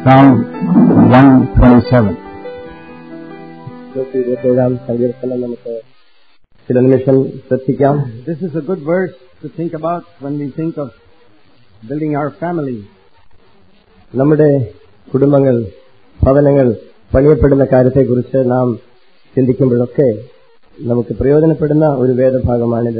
Psalm 127. നൂറ്റി ഇരുപത്തേഴാം സങ്കീർത്തനം നമുക്ക് ചില നിമിഷം ശ്രദ്ധിക്കാം This is a good verse to think about when we think of building our family. നമ്മുടെ കുടുംബങ്ങൾ ഭവനങ്ങൾ പണിയപ്പെടുന്ന കാര്യത്തെക്കുറിച്ച് നാം ചിന്തിക്കുമ്പോഴൊക്കെ നമുക്ക് പ്രയോജനപ്പെടുന്ന ഒരു വേദഭാഗമാണിത്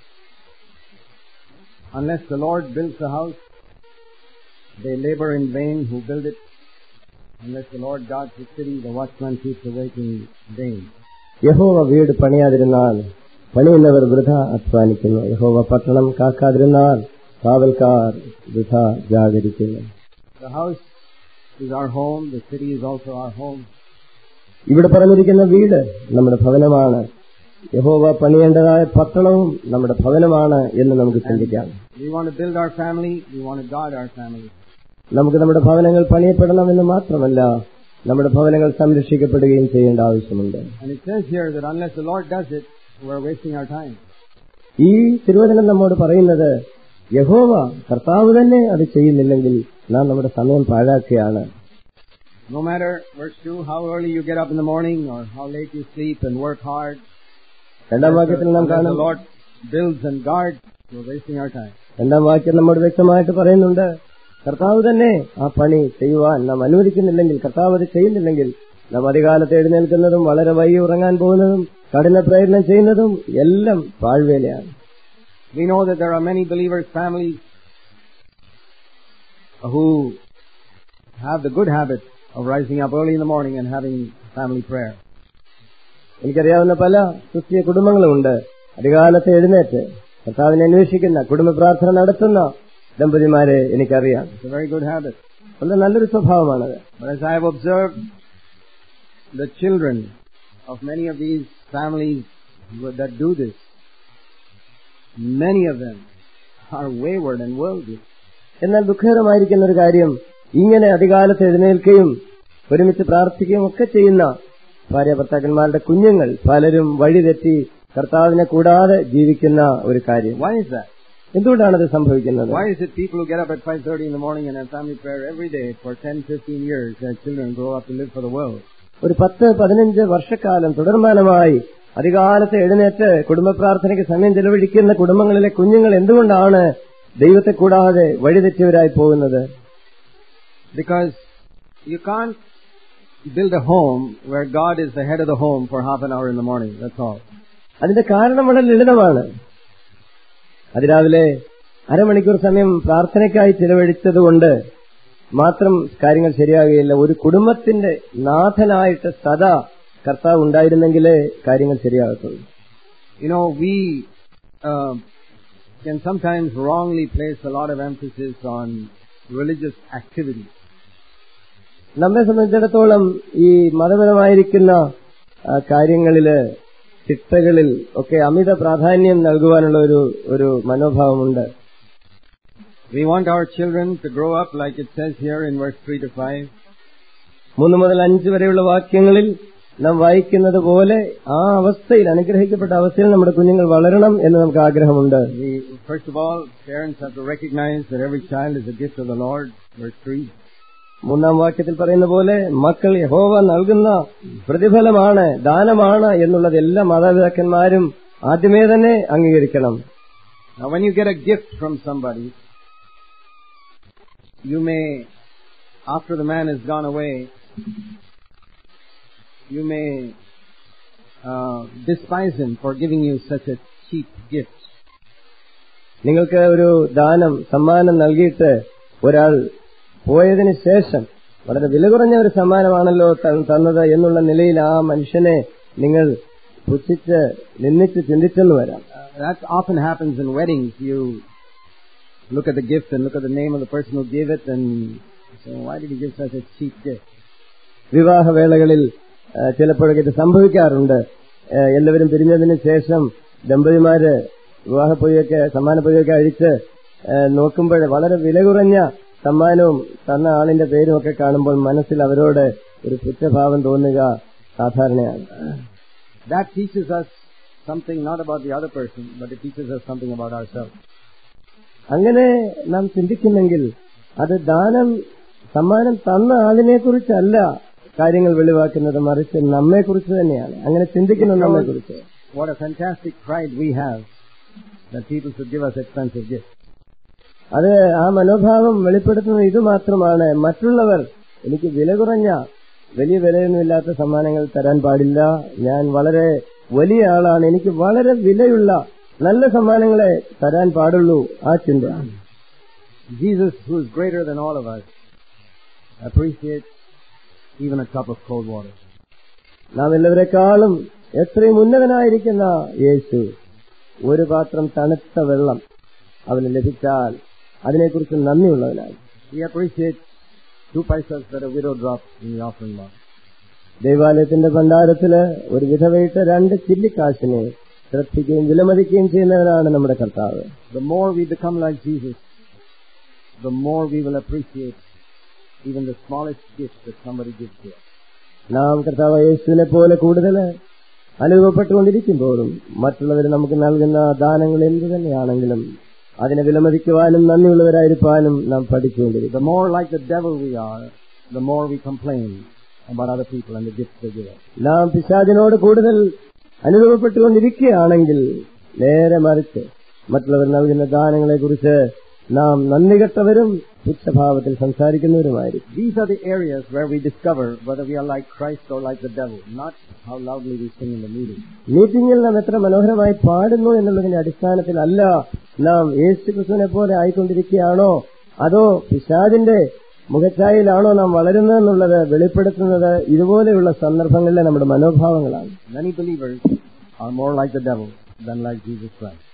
Unless the Lord builds a house, they labor in vain who build it. Unless the Lord guards the city, the watchman keeps awake in vain. യഹോവ വീട് പണിയാതിരുന്നാൽ പണിയുന്നവർ വൃഥ അധ്വാനിക്കുന്നു യഹോവ പട്ടണം കാക്കാതിരുന്നാൽ കാവൽക്കാർ വൃഥ ജാഗരിക്കുന്നു The house is our home, the city is also our home. ഇവിടെ പറഞ്ഞിരിക്കുന്ന വീട് നമ്മുടെ ഭവനമാണ് യഹോവ പണിയേണ്ടതായ പട്ടണവും നമ്മുടെ ഭവനമാണ് എന്ന് നമുക്ക് ചിന്തിക്കാം We want to build our family, we want to guard our family. നമുക്ക് നമ്മുടെ ഭവനങ്ങൾ പണിയപ്പെടണമെന്ന് മാത്രമല്ല നമ്മുടെ ഭവനങ്ങൾ സംരക്ഷിക്കപ്പെടുകയും ചെയ്യേണ്ട ആവശ്യമുണ്ട് And it says here that unless the Lord does it, we're wasting our time. ഈ തിരുവചനം നമ്മോട് പറയുന്നത് യഹോവ കർത്താവ് തന്നെ അത് ചെയ്യുന്നില്ലെങ്കിൽ നാം നമ്മുടെ സമയം പാഴാക്കുകയാണ് No matter, verse 2, how early you get up in the morning or how late you sleep and work hard, രണ്ടാം വാക്യത്തിൽ നാം unless the കാണും Lord builds and guards, we're wasting our time. രണ്ടാം വാക്യം നമ്മോട് വ്യക്തമായിട്ട് പറയുന്നുണ്ട് കർത്താവ് തന്നെ ആ പണി ചെയ്യുവാൻ നാം അനുവദിക്കുന്നില്ലെങ്കിൽ കർത്താവ് അത് ചെയ്യുന്നില്ലെങ്കിൽ നാം അധികാലത്ത് എഴുന്നേൽക്കുന്നതും വളരെ വൈകി ഉറങ്ങാൻ പോകുന്നതും കഠിന പ്രയത്നം ചെയ്യുന്നതും എല്ലാം പാഴ്വേലയാണ് We know that there are many believers' families who have the good habit of rising up early in the morning and having family prayer. എനിക്കറിയാവുന്ന പല ക്രിസ്തീയ കുടുംബങ്ങളുമുണ്ട് അധികാലത്ത് എഴുന്നേറ്റ് കർത്താവിനെ അന്വേഷിക്കുന്ന കുടുംബ പ്രാർത്ഥന നടത്തുന്ന ദമ്പതിമാരെ എനിക്കറിയാം It's a very good habit. വളരെ നല്ലൊരു സ്വഭാവമാണത് But as I have observed, the children of many of these families that do this, many of them are wayward and worldly. എന്നാൽ ദുഃഖകരമായിരിക്കുന്ന ഒരു കാര്യം ഇങ്ങനെ അധികാലത്ത് എഴുന്നേൽക്കുകയും ഒരുമിച്ച് പ്രാർത്ഥിക്കുകയും ഒക്കെ ചെയ്യുന്ന ഭാര്യ ഭർത്താക്കന്മാരുടെ കുഞ്ഞുങ്ങൾ പലരും വഴിതെറ്റി കർത്താവിനെ കൂടാതെ ജീവിക്കുന്ന ഒരു കാര്യം Why is that? എന്തുകൊണ്ടാണത് സംഭവിക്കുന്നത് Why is it people who get up at 5.30 in the morning and have family prayer every day for 10, 15 years, their children grow up to live for the world? ഒരു പത്ത് പതിനഞ്ച് വർഷക്കാലം തുടർമാനമായി അധികാലത്ത് എഴുന്നേറ്റ് കുടുംബ പ്രാർത്ഥനയ്ക്ക് സമയം ചെലവഴിക്കുന്ന കുടുംബങ്ങളിലെ കുഞ്ഞുങ്ങൾ എന്തുകൊണ്ടാണ് ദൈവത്തെ കൂടാതെ വഴിതെറ്റിയവരായി പോകുന്നത് Because you can't build a home where God is the head of the home for half an hour in the morning. That's all. അതിന്റെ കാരണം വളരെ ലളിതമാണ് അതിരാവിലെ അരമണിക്കൂർ സമയം പ്രാർത്ഥനയ്ക്കായി ചിലവഴിച്ചതുകൊണ്ട് മാത്രം കാര്യങ്ങൾ ശരിയാകുകയില്ല ഒരു കുടുംബത്തിന്റെ നാഥനായിട്ട് സദാ കർത്താവ് ഉണ്ടായിരുന്നെങ്കിലേ കാര്യങ്ങൾ ശരിയാകത്തുള്ളൂ You know, we uh, can sometimes wrongly place a lot of emphasis on religious activity. നമ്മെ സംബന്ധിച്ചിടത്തോളം ഈ മതപരമായിരിക്കുന്ന ആ, കാര്യങ്ങളില് ചിട്ടകളിൽ ഒക്കെ അമിത പ്രാധാന്യം നൽകുവാനുള്ള ഒരു ഒരു മനോഭാവമുണ്ട് We want our children to grow up like it says here in verse 3 to 5. മൂന്ന് മുതൽ അഞ്ച് വരെയുള്ള വാക്യങ്ങളിൽ നാം വായിക്കുന്നത് പോലെ ആ അവസ്ഥയിൽ അനുഗ്രഹിക്കപ്പെട്ട അവസ്ഥയിൽ നമ്മുടെ കുഞ്ഞുങ്ങൾ വളരണം എന്ന് നമുക്ക് ആഗ്രഹമുണ്ട് We, first of all, parents have to recognize that every child is a gift of the Lord. Verse 3. മൂന്നാം വാക്യത്തിൽ പറയുന്ന പോലെ മക്കൾ യഹോവ നൽകുന്ന പ്രതിഫലമാണ് ദാനമാണ് എന്നുള്ളത് എല്ലാ മാതാപിതാക്കന്മാരും ആദ്യമേ തന്നെ അംഗീകരിക്കണം Now, when you get a gift from somebody, you may, after the man has gone away, you may uh, despise him for giving you such a cheap gift. നിങ്ങൾക്ക് ഒരു ദാനം സമ്മാനം നൽകിയിട്ട് ഒരാൾ പോയതിന് ശേഷം വളരെ വില കുറഞ്ഞ ഒരു സമ്മാനമാണല്ലോ ത- തന്നത് എന്നുള്ള നിലയിൽ ആ മനുഷ്യനെ നിങ്ങൾ പുച്ഛിച്ച് നിന്ദിച്ച് ചിന്തിച്ചെന്ന് വരാം Uh, that often happens in weddings. You look at the gift and look at the name of the person who gave it and say, why did he give such a cheap gift? വിവാഹവേളകളിൽ ആ, ചിലപ്പോഴൊക്കെ ഇത് സംഭവിക്കാറുണ്ട് ആ, എല്ലാവരും പിരിഞ്ഞതിന് ശേഷം ദമ്പതിമാര് വിവാഹപ്പൊതിയൊക്കെ സമ്മാനപ്പൊതിയൊക്കെ അഴിച്ച് ആ, നോക്കുമ്പോൾ വളരെ വില കുറഞ്ഞ സമ്മാനവും തന്ന ആളിന്റെ പേരും ഒക്കെ കാണുമ്പോൾ മനസ്സിൽ അവരോട് ഒരു പുച്ഛഭാവം തോന്നുക സാധാരണയാണ് That teaches us something not about the other person, but it teaches us something about ourselves. അങ്ങനെ നാം ചിന്തിക്കുന്നെങ്കിൽ അത് ദാനം സമ്മാനം തന്ന ആളിനെ കുറിച്ചല്ല കാര്യങ്ങൾ വെളിവാക്കുന്നത് മറിച്ച് നമ്മെ കുറിച്ച് തന്നെയാണ് അങ്ങനെ ചിന്തിക്കുന്ന നമ്മെ കുറിച്ച് What a fantastic pride we have that people should give us expensive gifts. അത് ആ മനോഭാവം വെളിപ്പെടുത്തുന്നത് ഇത് മാത്രമാണ് മറ്റുള്ളവർ എനിക്ക് വില കുറഞ്ഞ വലിയ വിലയൊന്നുമില്ലാത്ത സമ്മാനങ്ങൾ തരാൻ പാടില്ല ഞാൻ വളരെ വലിയ ആളാണ് എനിക്ക് വളരെ വിലയുള്ള നല്ല സമ്മാനങ്ങളെ തരാൻ പാടുള്ളൂ ആ ചിന്ത Jesus, who is greater than all of us, appreciates even a cup of cold water. നാം എല്ലാവരെക്കാളും എത്രയും ഉന്നതനായിരിക്കുന്ന യേശു ഒരു പാത്രം തണുത്ത വെള്ളം അവന് ലഭിച്ചാൽ അതിനെക്കുറിച്ച് നന്ദിയുള്ളവനാണ് He appreciates two paisas that a widow dropped in the offering box. ദൈവാലയത്തിന്റെ ഭണ്ഡാരത്തില് ഒരു വിധവയിട്ട് രണ്ട് ചില്ലിക്കാശിനെ ശ്രദ്ധിക്കുകയും വിലമതിക്കുകയും ചെയ്യുന്നവനാണ് നമ്മുടെ കർത്താവ് The more we become like Jesus, the more we will appreciate even the smallest gift that somebody gives to us. നാം കർത്താവ് യേശുവിനെ പോലെ കൂടുതൽ അനുഭവപ്പെട്ടുകൊണ്ടിരിക്കുമ്പോഴും മറ്റുള്ളവർ നമുക്ക് നൽകുന്ന ദാനങ്ങൾ എന്തു തന്നെയാണെങ്കിലും അതിനെ വിലമതിക്കുവാനും നന്ദിയുള്ളവരായിരിക്കാനും നാം പഠിച്ചുകൊണ്ടിരിക്കും The more like the devil we are, the more we complain about other people and the gifts they give us. നാം പിശാചിനോട് കൂടുതൽ അനുഭവപ്പെട്ടുകൊണ്ടിരിക്കുകയാണെങ്കിൽ നേരെ മറിച്ച് മറ്റുള്ളവർ നൽകുന്ന ദാനങ്ങളെ കുറിച്ച് നാം നന്ദി കെട്ടവരും പുച്ഛഭാവത്തിൽ സംസാരിക്കുന്നവരുമായിരിക്കും These are the areas where we discover whether we are like Christ or like the devil, not how loudly we sing in the meeting. മീറ്റിംഗിൽ നാം എത്ര മനോഹരമായി പാടുന്നു എന്നുള്ളതിന്റെ അടിസ്ഥാനത്തിലല്ല നാം യേശു ക്രിസ്തുവിനെ പോലെ ആയിക്കൊണ്ടിരിക്കുകയാണോ അതോ പിശാദിന്റെ മുഖച്ഛായയിലാണോ നാം വളരുന്നതെന്നുള്ളത് വെളിപ്പെടുത്തുന്നത് ഇതുപോലെയുള്ള സന്ദർഭങ്ങളിലെ നമ്മുടെ മനോഭാവങ്ങളാണ് Many believers are more like the devil than like Jesus Christ.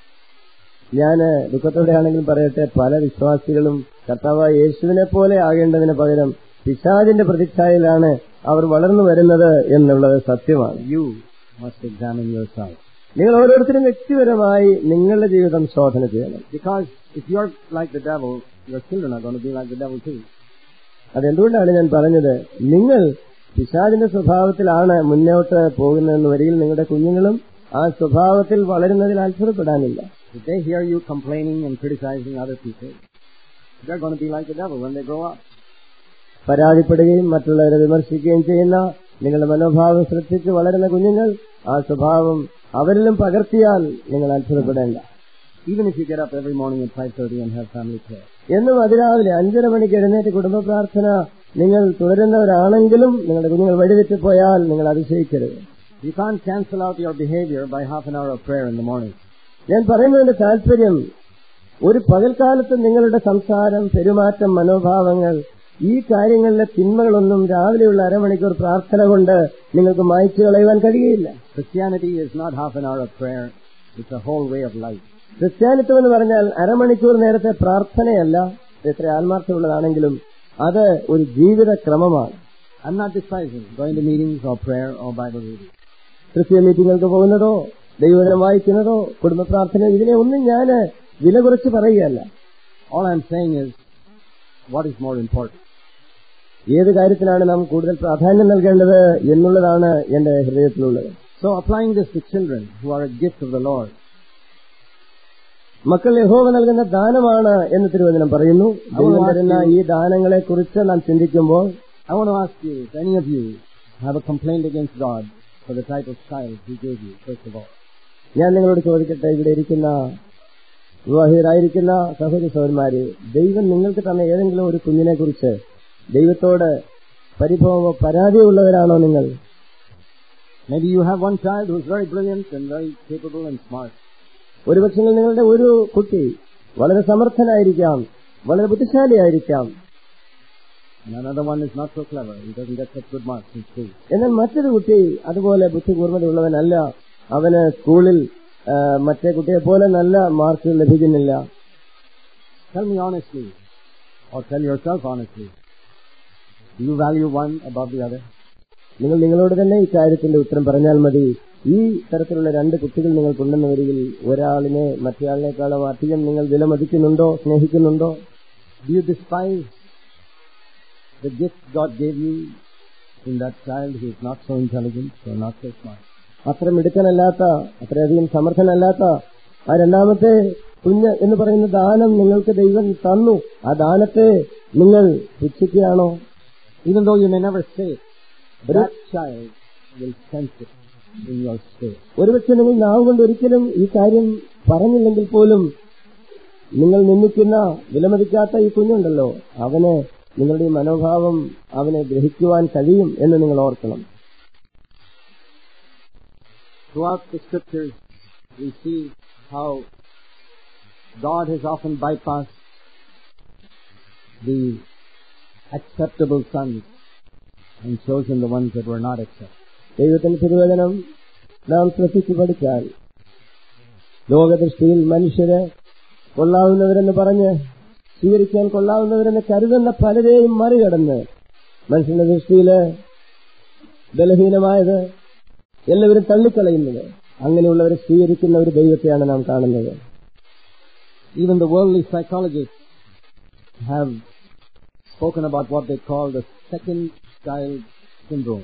ഞാൻ ദുഃഖത്തോടെയാണെങ്കിലും പറയട്ടെ പല വിശ്വാസികളും കർത്താവായ യേശുവിനെ പോലെ ആകേണ്ടതിന് പകരം പിശാദിന്റെ പ്രതിച്ഛായയിലാണ് അവർ വളർന്നു വരുന്നത് എന്നുള്ളത് സത്യമാണ് You must examine yourself. നിങ്ങൾ ഓരോരുത്തരും വ്യക്തിപരമായി നിങ്ങളുടെ ജീവിതം ശോധന ചെയ്യണം Because if you're like the devil, your children are going to be like the devil too. അതെന്തുകൊണ്ടാണ് ഞാൻ പറഞ്ഞത് നിങ്ങൾ പിശാദിന്റെ സ്വഭാവത്തിലാണ് മുന്നോട്ട് പോകുന്നതെന്ന് വരിയിൽ നിങ്ങളുടെ കുഞ്ഞുങ്ങളും ആ സ്വഭാവത്തിൽ വളരുന്നതിൽ അത്ഭുതപ്പെടാനില്ല If they hear you complaining and criticizing other people, they're going to be like the devil when they grow up. പരാതിപ്പെടുകയും മറ്റുള്ളവരെ വിമർശിക്കുകയും ചെയ്യുന്ന നിങ്ങളുടെ മനോഭാവം ശ്രദ്ധിച്ച് വളരുന്ന കുഞ്ഞുങ്ങൾ ആ സ്വഭാവം അവരിലും പകർത്തിയാൽ നിങ്ങൾ അത്ഭുതപ്പെടേണ്ട Even if you get up every morning at 5.30 and have family prayer. എന്നും അതിരാവിലെ അഞ്ചര മണിക്ക് എഴുന്നേറ്റ് കുടുംബ പ്രാർത്ഥന നിങ്ങൾ തുടരുന്നവരാണെങ്കിലും നിങ്ങളുടെ കുഞ്ഞുങ്ങൾ വഴിതെറ്റി പോയാൽ നിങ്ങൾ അതിശയിക്കരുത് You can't cancel out your behavior by half an hour of prayer in the morning. ഞാൻ പറയുന്നതിന്റെ താല്പര്യം ഒരു പകൽക്കാലത്ത് നിങ്ങളുടെ സംസാരം പെരുമാറ്റം മനോഭാവങ്ങൾ ഈ കാര്യങ്ങളിലെ തിന്മകളൊന്നും രാവിലെയുള്ള അരമണിക്കൂർ പ്രാർത്ഥന കൊണ്ട് നിങ്ങൾക്ക് മായ്ച്ചു കളയുവാൻ കഴിയില്ല Christianity is not half an hour of prayer. It's a whole way of life. ക്രിസ്ത്യാനിത്വം എന്ന് പറഞ്ഞാൽ അരമണിക്കൂർ നേരത്തെ പ്രാർത്ഥനയല്ല ഇത് എത്ര ആത്മാർത്ഥമുള്ളതാണെങ്കിലും അത് ഒരു ജീവിത ക്രമമാണ് I'm not despising going to meetings or prayer or Bible reading. ക്രിസ്ത്യ മീറ്റിങ്ങുകൾക്ക് പോകുന്നതോ ദൈവജനം വായിക്കുന്നതോ കുടുംബ പ്രാർത്ഥനയോ ഇതിനെ ഒന്നും ഞാൻ വില കുറച്ച് പറയുകയല്ല All I'm saying is, what is more important? ഏത് കാര്യത്തിനാണ് നാം കൂടുതൽ പ്രാധാന്യം നൽകേണ്ടത് എന്നുള്ളതാണ് എന്റെ ഹൃദയത്തിലുള്ളത് So applying this to children who are a gift of the Lord, മക്കൾ യഹോവ നൽകുന്ന ദാനമാണ് എന്ന് തിരുവചനം പറയുന്നു ദൈവം തരുന്ന ഈ ദാനങ്ങളെ കുറിച്ച് നാം ചിന്തിക്കുമ്പോൾ I want to ask you if any of you have a complaint against God for the type of child He gave you, first of all. ഞാൻ നിങ്ങളോട് ചോദിക്കട്ടെ ഇവിടെ ഇരിക്കുന്ന വിവാഹിതരായിരിക്കുന്ന സഹോദരി സഹോദരന്മാരെ ദൈവം നിങ്ങൾക്ക് തന്ന ഏതെങ്കിലും ഒരു കുഞ്ഞിനെ കുറിച്ച് ദൈവത്തോട് പരിഭവമോ പരാതിയോ ഉള്ളവരാണോ നിങ്ങൾ Maybe you have one child who's very brilliant and very capable and smart. ഒരുപക്ഷെ നിങ്ങളുടെ ഒരു കുട്ടി വളരെ സമർത്ഥനായിരിക്കാം വളരെ ബുദ്ധിശാലിയായിരിക്കാം And another one is not so clever. He doesn't get such good marks in school. എന്നാൽ മറ്റൊരു കുട്ടി അതുപോലെ ബുദ്ധികൂർമ്മതയുള്ളവനല്ല അവന് സ്കൂളിൽ ആ, മറ്റേ കുട്ടിയെ പോലെ നല്ല മാർക്കുകൾ ലഭിക്കുന്നില്ല Tell me honestly, or tell yourself honestly, do you value one above the other? നിങ്ങൾ നിങ്ങളോട് തന്നെ ഇക്കാര്യത്തിന്റെ ഉത്തരം പറഞ്ഞാൽ മതി ഈ തരത്തിലുള്ള രണ്ട് കുട്ടികൾ നിങ്ങൾക്കുണ്ടെന്ന് വരികിൽ ഒരാളിനെ മറ്റേയാളിനേക്കാളും അധികം നിങ്ങൾ വിലമതിക്കുന്നുണ്ടോ സ്നേഹിക്കുന്നുണ്ടോ Do you despise the gift God gave you in that child who is not so intelligent or not so smart? അത്ര മിടുക്കനല്ലാത്ത അത്രയധികം സമർത്ഥനല്ലാത്ത ആ രണ്ടാമത്തെ കുഞ്ഞ് എന്ന് പറയുന്ന ദാനം നിങ്ങൾക്ക് ദൈവം തന്നു ആ ദാനത്തെ നിങ്ങൾ പുച്ഛിക്കുകയാണോ Even though you may never say it, that child will sense it in your spirit. ഒരുപക്ഷെ നിങ്ങൾ നാവ് കൊണ്ട് ഒരിക്കലും ഈ കാര്യം പറഞ്ഞില്ലെങ്കിൽ പോലും നിങ്ങൾ നിന്ദിക്കുന്ന വിലമതിക്കാത്ത ഈ കുഞ്ഞുണ്ടല്ലോ അവന് നിങ്ങളുടെ ഈ മനോഭാവം അവനെ ഗ്രഹിക്കുവാൻ കഴിയും എന്ന് നിങ്ങൾ ഓർക്കണം Throughout the scriptures, we see how God has often bypassed the acceptable sons and chosen the ones that were not accepted. ദൈവത്തിന്റെ തിരുവചനം നാം ശ്രദ്ധിച്ചു പഠിച്ചാൽ ലോകദൃഷ്ടിയിൽ മനുഷ്യര് കൊള്ളാവുന്നവരെന്ന് പറഞ്ഞ് സ്വീകരിക്കാൻ കൊള്ളാവുന്നവരെന്ന് കരുതുന്ന പലരെയും മറികടന്ന് മനുഷ്യന്റെ ദൃഷ്ടിയില് ബലഹീനമായത് എല്ലാവരും തള്ളിക്കളയുന്നത് അങ്ങനെയുള്ളവരെ സ്വീകരിക്കുന്ന ഒരു ദൈവത്തെയാണ് നാം കാണുന്നത് Even the worldly psychologists have spoken about what they call the second child syndrome.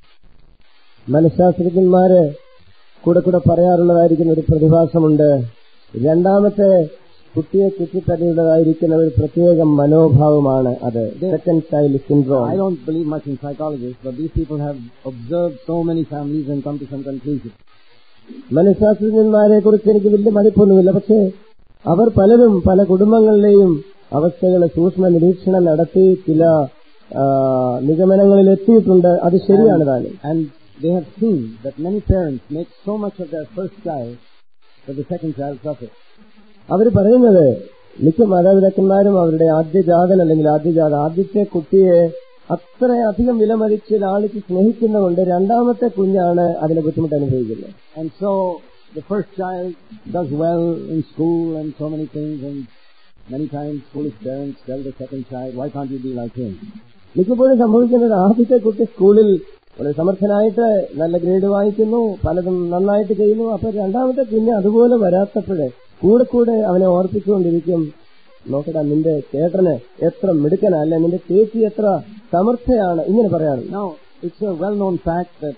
മനഃശാസ്ത്രജ്ഞന്മാര് കൂടെ കൂടെ പറയാറുള്ളതായിരിക്കുന്ന ഒരു പ്രതിഭാസമുണ്ട് രണ്ടാമത്തെ കുട്ടിയെ ചുറ്റിത്തടിയുള്ളതായിരിക്കുന്ന ഒരു പ്രത്യേക മനോഭാവമാണ് അത് second child syndrome I don't believe much in psychologists, but these people have observed so many families and come to some conclusion. മനഃശാസ്ത്രജ്ഞന്മാരെ കുറിച്ച് എനിക്ക് വലിയ മതിപ്പൊന്നുമില്ല പക്ഷേ അവർ പലരും പല കുടുംബങ്ങളിലെയും അവസ്ഥകളെ സൂക്ഷ്മ നിരീക്ഷണം നടത്തി ചില ആ, നിഗമനങ്ങളിൽ എത്തിയിട്ടുണ്ട് അത് ശരിയാണ് താനും And they have seen that many parents make so much of their first child that the second child suffers. അവർ പറയുന്നത് മിക്ക മാതാപിതാക്കന്മാരും അവരുടെ ആദ്യജാതൻ അല്ലെങ്കിൽ ആദ്യജാത ആദ്യത്തെ കുട്ടിയെ അത്രയധികം വിലമതിച്ച് ലാളിച്ച് സ്നേഹിക്കുന്നതുകൊണ്ട് രണ്ടാമത്തെ കുഞ്ഞാണ് അതിനെ ബുദ്ധിമുട്ട് അനുഭവിക്കുന്നത് And so the first child does well in school and so many things and many times foolish parents tell the second child, why can't you be like him? മിക്കപ്പോഴും സംഭവിക്കുന്നത് ആദ്യത്തെ കുട്ടി സ്കൂളിൽ വളരെ സമർത്ഥനായിട്ട് നല്ല ഗ്രേഡ് വാങ്ങിക്കുന്നു പലതും നന്നായിട്ട് ചെയ്യുന്നു അപ്പൊ രണ്ടാമത്തെ കുഞ്ഞ് അതുപോലെ വരാത്തപ്പോഴേ കൂടെ കൂടെ അവനെ ഓർപ്പിച്ചുകൊണ്ടിരിക്കും നോക്കടാ നിന്റെ ചേട്ടന് എത്ര മിടുക്കനാ അല്ലെ നിന്റെ ചേച്ചി എത്ര സമർത്ഥയാണ് ഇങ്ങനെ പറയാറുണ്ട് Now, it's a well-known fact that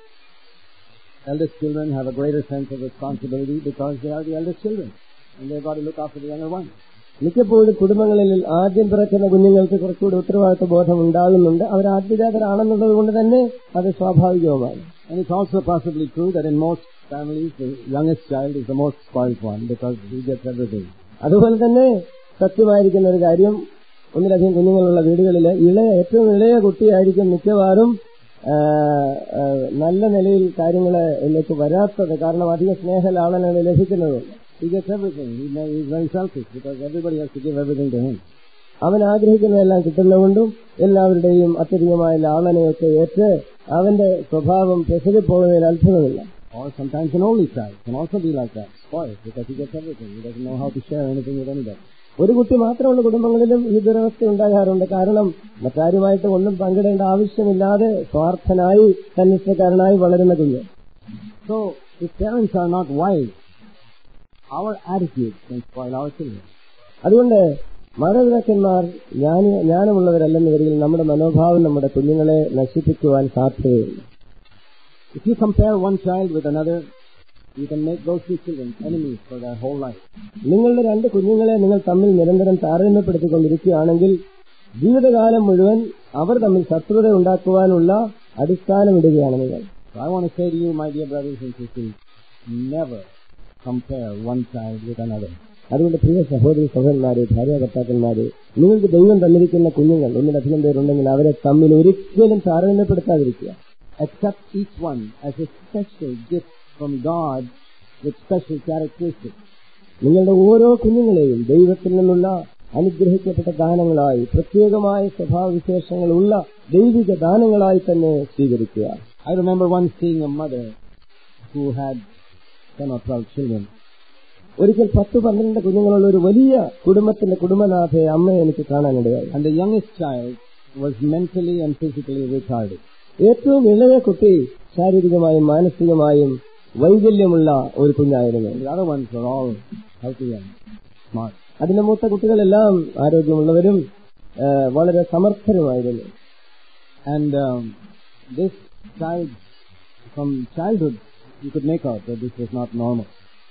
eldest children have a greater sense of responsibility because they are the eldest children and they've got to look after the younger ones. മിക്കപ്പോഴും കുടുംബങ്ങളിൽ ആദ്യം പിറക്കുന്ന കുഞ്ഞുങ്ങൾക്ക് കുറച്ചുകൂടി ഉത്തരവാദിത്വ ബോധം ഉണ്ടാകുന്നുണ്ട് അവർ ആദ്യജാതരാണെന്നുള്ളത് കൊണ്ട് തന്നെ അത് സ്വാഭാവികവുമാണ് And it's also possibly true that in most families, the youngest child is the most spoiled one because he gets everything. അതുപോലെ തന്നെ സത്യമായിരിക്കുന്ന ഒരു കാര്യം ഒന്നിലധികം കുഞ്ഞുങ്ങളുള്ള വീടുകളിൽ ഇളയ ഏറ്റവും ഇളയ കുട്ടിയായിരിക്കും മിക്കവാറും ആ, ആ, നല്ല നിലയിൽ കാര്യങ്ങളിലേക്ക് വരാത്തത് കാരണം അധിക സ്നേഹലാളനകൾ ലഭിക്കുന്നതും He gets everything. He may, he's very selfish because everybody has to give everything to him. അവൻ ആഗ്രഹിക്കുന്നതെല്ലാം കിട്ടുന്നതുകൊണ്ടും എല്ലാവരുടെയും അത്യധികമായ ലാളനയൊക്കെ ഏറ്റ് അവന്റെ സ്വഭാവം പെസകിപ്പോകുന്നതിൽ അത്ഭുതമില്ല Or sometimes an only child can also be like that, spoiled because he gets everything. He doesn't know how to share anything with anybody. ഒരു കുട്ടി മാത്രമുള്ള കുടുംബങ്ങളിലും ഈ ദുരവസ്ഥ ഉണ്ടാകാറുണ്ട് കാരണം മറ്റാരുമായിട്ട് ഒന്നും പങ്കിടേണ്ട ആവശ്യമില്ലാതെ സ്വാർത്ഥനായി തന്നിഷ്ടക്കാരനായി വളരുന്ന കുഞ്ഞ് So, if parents are not wise, our attitude can spoil our children. അതുകൊണ്ട് മാതാപിതാക്കന്മാർ ജ്ഞാനി ജ്ഞാനമുള്ളവരല്ലെന്ന് വരികിൽ നമ്മുടെ മനോഭാവം നമ്മുടെ കുഞ്ഞുങ്ങളെ നശിപ്പിക്കുവാൻ സാധ്യതയുണ്ട് If you compare one child with another, you can make those two children enemies for their whole life. നിങ്ങളുടെ രണ്ട് കുഞ്ഞുങ്ങളെ നിങ്ങൾ തമ്മിൽ നിരന്തരം താരതമ്യപ്പെടുത്തിക്കൊണ്ടിരിക്കുകയാണെങ്കിൽ ജീവിതകാലം മുഴുവൻ അവർ തമ്മിൽ ശത്രുത ഉണ്ടാക്കുവാനുള്ള അടിസ്ഥാനമിടുകയാണ് നിങ്ങൾ So I want to say to you, my dear brothers and sisters, never compare one child with another. അതുകൊണ്ട് പ്രിയ സഹോദരി സഹോദരന്മാരെ ഭാര്യാഭർത്താക്കന്മാരെ നിങ്ങൾക്ക് ദൈവം തന്നിരിക്കുന്ന കുഞ്ഞുങ്ങൾ ഒന്നിലധികം പേരുണ്ടെങ്കിൽ അവരെ തമ്മിൽ ഒരിക്കലും താരതമ്യപ്പെടുത്താതിരിക്കുക Accept each one as a special gift from God with special characteristics. നിങ്ങളുടെ ഓരോ കുഞ്ഞുങ്ങളെയും ദൈവത്തിൽ നിന്നുള്ള അനുഗ്രഹിക്കപ്പെട്ട ദാനങ്ങളായി പ്രത്യേകമായ സ്വഭാവവിശേഷങ്ങളുള്ള ദൈവിക ദാനങ്ങളായി തന്നെ സ്വീകരിക്കുക I remember once seeing a mother who had 10 or 12 children. ഒരിക്കൽ പത്ത് പന്ത്രണ്ട് കുഞ്ഞുങ്ങളുള്ള ഒരു വലിയ കുടുംബത്തിന്റെ കുടുംബനാഥയെ അമ്മയെ എനിക്ക് കാണാനിടയായി And the youngest child was mentally and physically retarded. ഏറ്റവും ഇളയ കുട്ടി ശാരീരികമായും മാനസികമായും വൈകല്യമുള്ള ഒരു കുഞ്ഞായിരുന്നു And the other ones were all healthy and smart. അതിന്റെ മൂത്ത കുട്ടികളെല്ലാം ആരോഗ്യമുള്ളവരും ആ, വളരെ സമർത്ഥരുമായിരുന്നു And um, this child, from childhood, you could make out that this was not normal.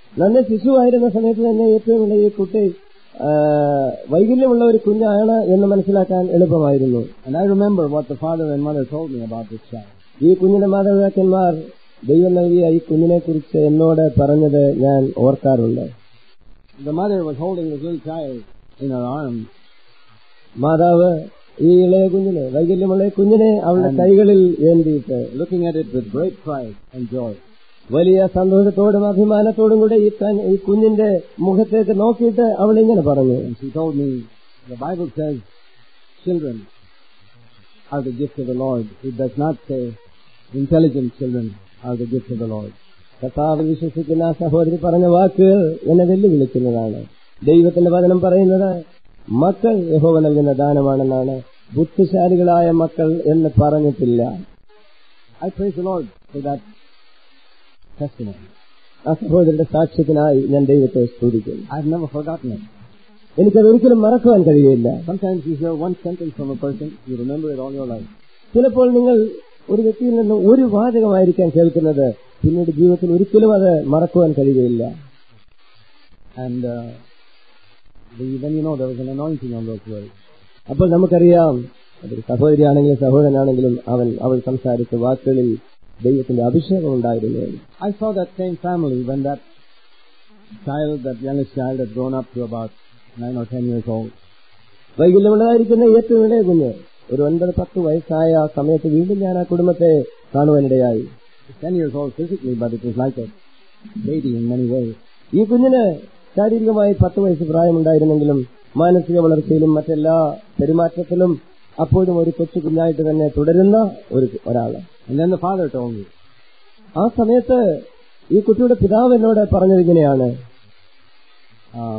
നന്നെ ശിശുവായിരുന്ന സമയത്ത് തന്നെ ഏറ്റവും വലിയ ഈ കുട്ടി ആ, വൈകല്യമുള്ള ഒരു കുഞ്ഞാണ് എന്ന് മനസ്സിലാക്കാൻ എളുപ്പമായിരുന്നു And I remember what the father and mother told me about this child. ഈ കുഞ്ഞിന്റെ മാതാപിതാക്കന്മാർ ദൈവം നൽകിയ ഈ കുഞ്ഞിനെ കുറിച്ച് എന്നോട് പറഞ്ഞത് ഞാൻ ഓർക്കാറുണ്ട് The mother was holding this little child in her arms. മാതാവ് ഈ ഇളയ കുഞ്ഞിനെ വൈകല്യമുള്ള ഈ കുഞ്ഞിനെ അവളുടെ കൈകളിൽ ഏന്തിയിട്ട് looking at it with great pride and joy. വലിയ സന്തോഷത്തോടും അഭിമാനത്തോടും കൂടെ ഈ ക- ഈ കുഞ്ഞിന്റെ മുഖത്തേക്ക് നോക്കിയിട്ട് അവൾ ഇങ്ങനെ പറഞ്ഞു And she told me, the Bible says, children are the gift of the Lord. It does not say, intelligent children are the gift of the Lord. കർത്താവ് വിശ്വസിക്കുന്ന ആ സഹോദരി പറഞ്ഞ വാക്കുകൾ എന്നെ വെല്ലുവിളിക്കുന്നതാണ് ദൈവത്തിന്റെ വചനം പറയുന്നത് മക്കൾ യഹോവ നൽകുന്ന ദാനമാണെന്നാണ് ബുദ്ധിശാലികളായ മക്കൾ എന്ന് പറഞ്ഞിട്ടില്ല I praise the Lord for that testimony. ആ സഹോദരിയുടെ സാക്ഷ്യത്തിനായി ഞാൻ ദൈവത്തെ സ്തുതിക്കുന്നു I've never forgotten it. എനിക്കത് ഒരിക്കലും മറക്കുവാൻ കഴിയില്ല Sometimes you hear one sentence from a person, you remember it all your life. ചിലപ്പോൾ നിങ്ങൾ ഒരു വ്യക്തിയിൽ നിന്ന് ഒരു വാചകമായിരിക്കാം കേൾക്കുന്നത് പിന്നീട് ജീവിതത്തിൽ ഒരിക്കലും അത് മറക്കുവാൻ കഴിയുകയില്ല And uh, the- then you know there was an anointing on those words. അപ്പോൾ നമുക്കറിയാം അതൊരു സഹോദരിയാണെങ്കിലും സഹോദരനാണെങ്കിലും അവൻ അവൾ സംസാരിച്ച വാക്കുകളിൽ ദൈവത്തിന്റെ അഭിഷേകം ഉണ്ടായിരുന്നു എന്ന്. I saw that same family when that child, that youngest child had grown up to about nine or ten years old. വൈകല്യമുള്ളതായിരിക്കുന്ന ഏറ്റവും ഇളയ കുഞ്ഞ് ഒരു ഒൻപത് പത്ത് വയസ്സായ ആ സമയത്ത് വീണ്ടും ഞാൻ ആ കുടുംബത്തെ കാണുവാനിടയായി Ten years old physically, but it was like a baby in many ways. ഈ കുഞ്ഞിന് ശാരീരികമായി പത്ത് വയസ്സ് പ്രായമുണ്ടായിരുന്നെങ്കിലും മാനസിക വളർച്ചയിലും മറ്റെല്ലാ പെരുമാറ്റത്തിലും അപ്പോഴും ഒരു കൊച്ചു കുഞ്ഞായിട്ട് തന്നെ തുടരുന്ന ഒരു ഒരാള് And then the father told me, ആ സമയത്ത് ഈ കുട്ടിയുടെ പിതാവ് എന്നോട് പറഞ്ഞത് ഇങ്ങനെയാണ് um,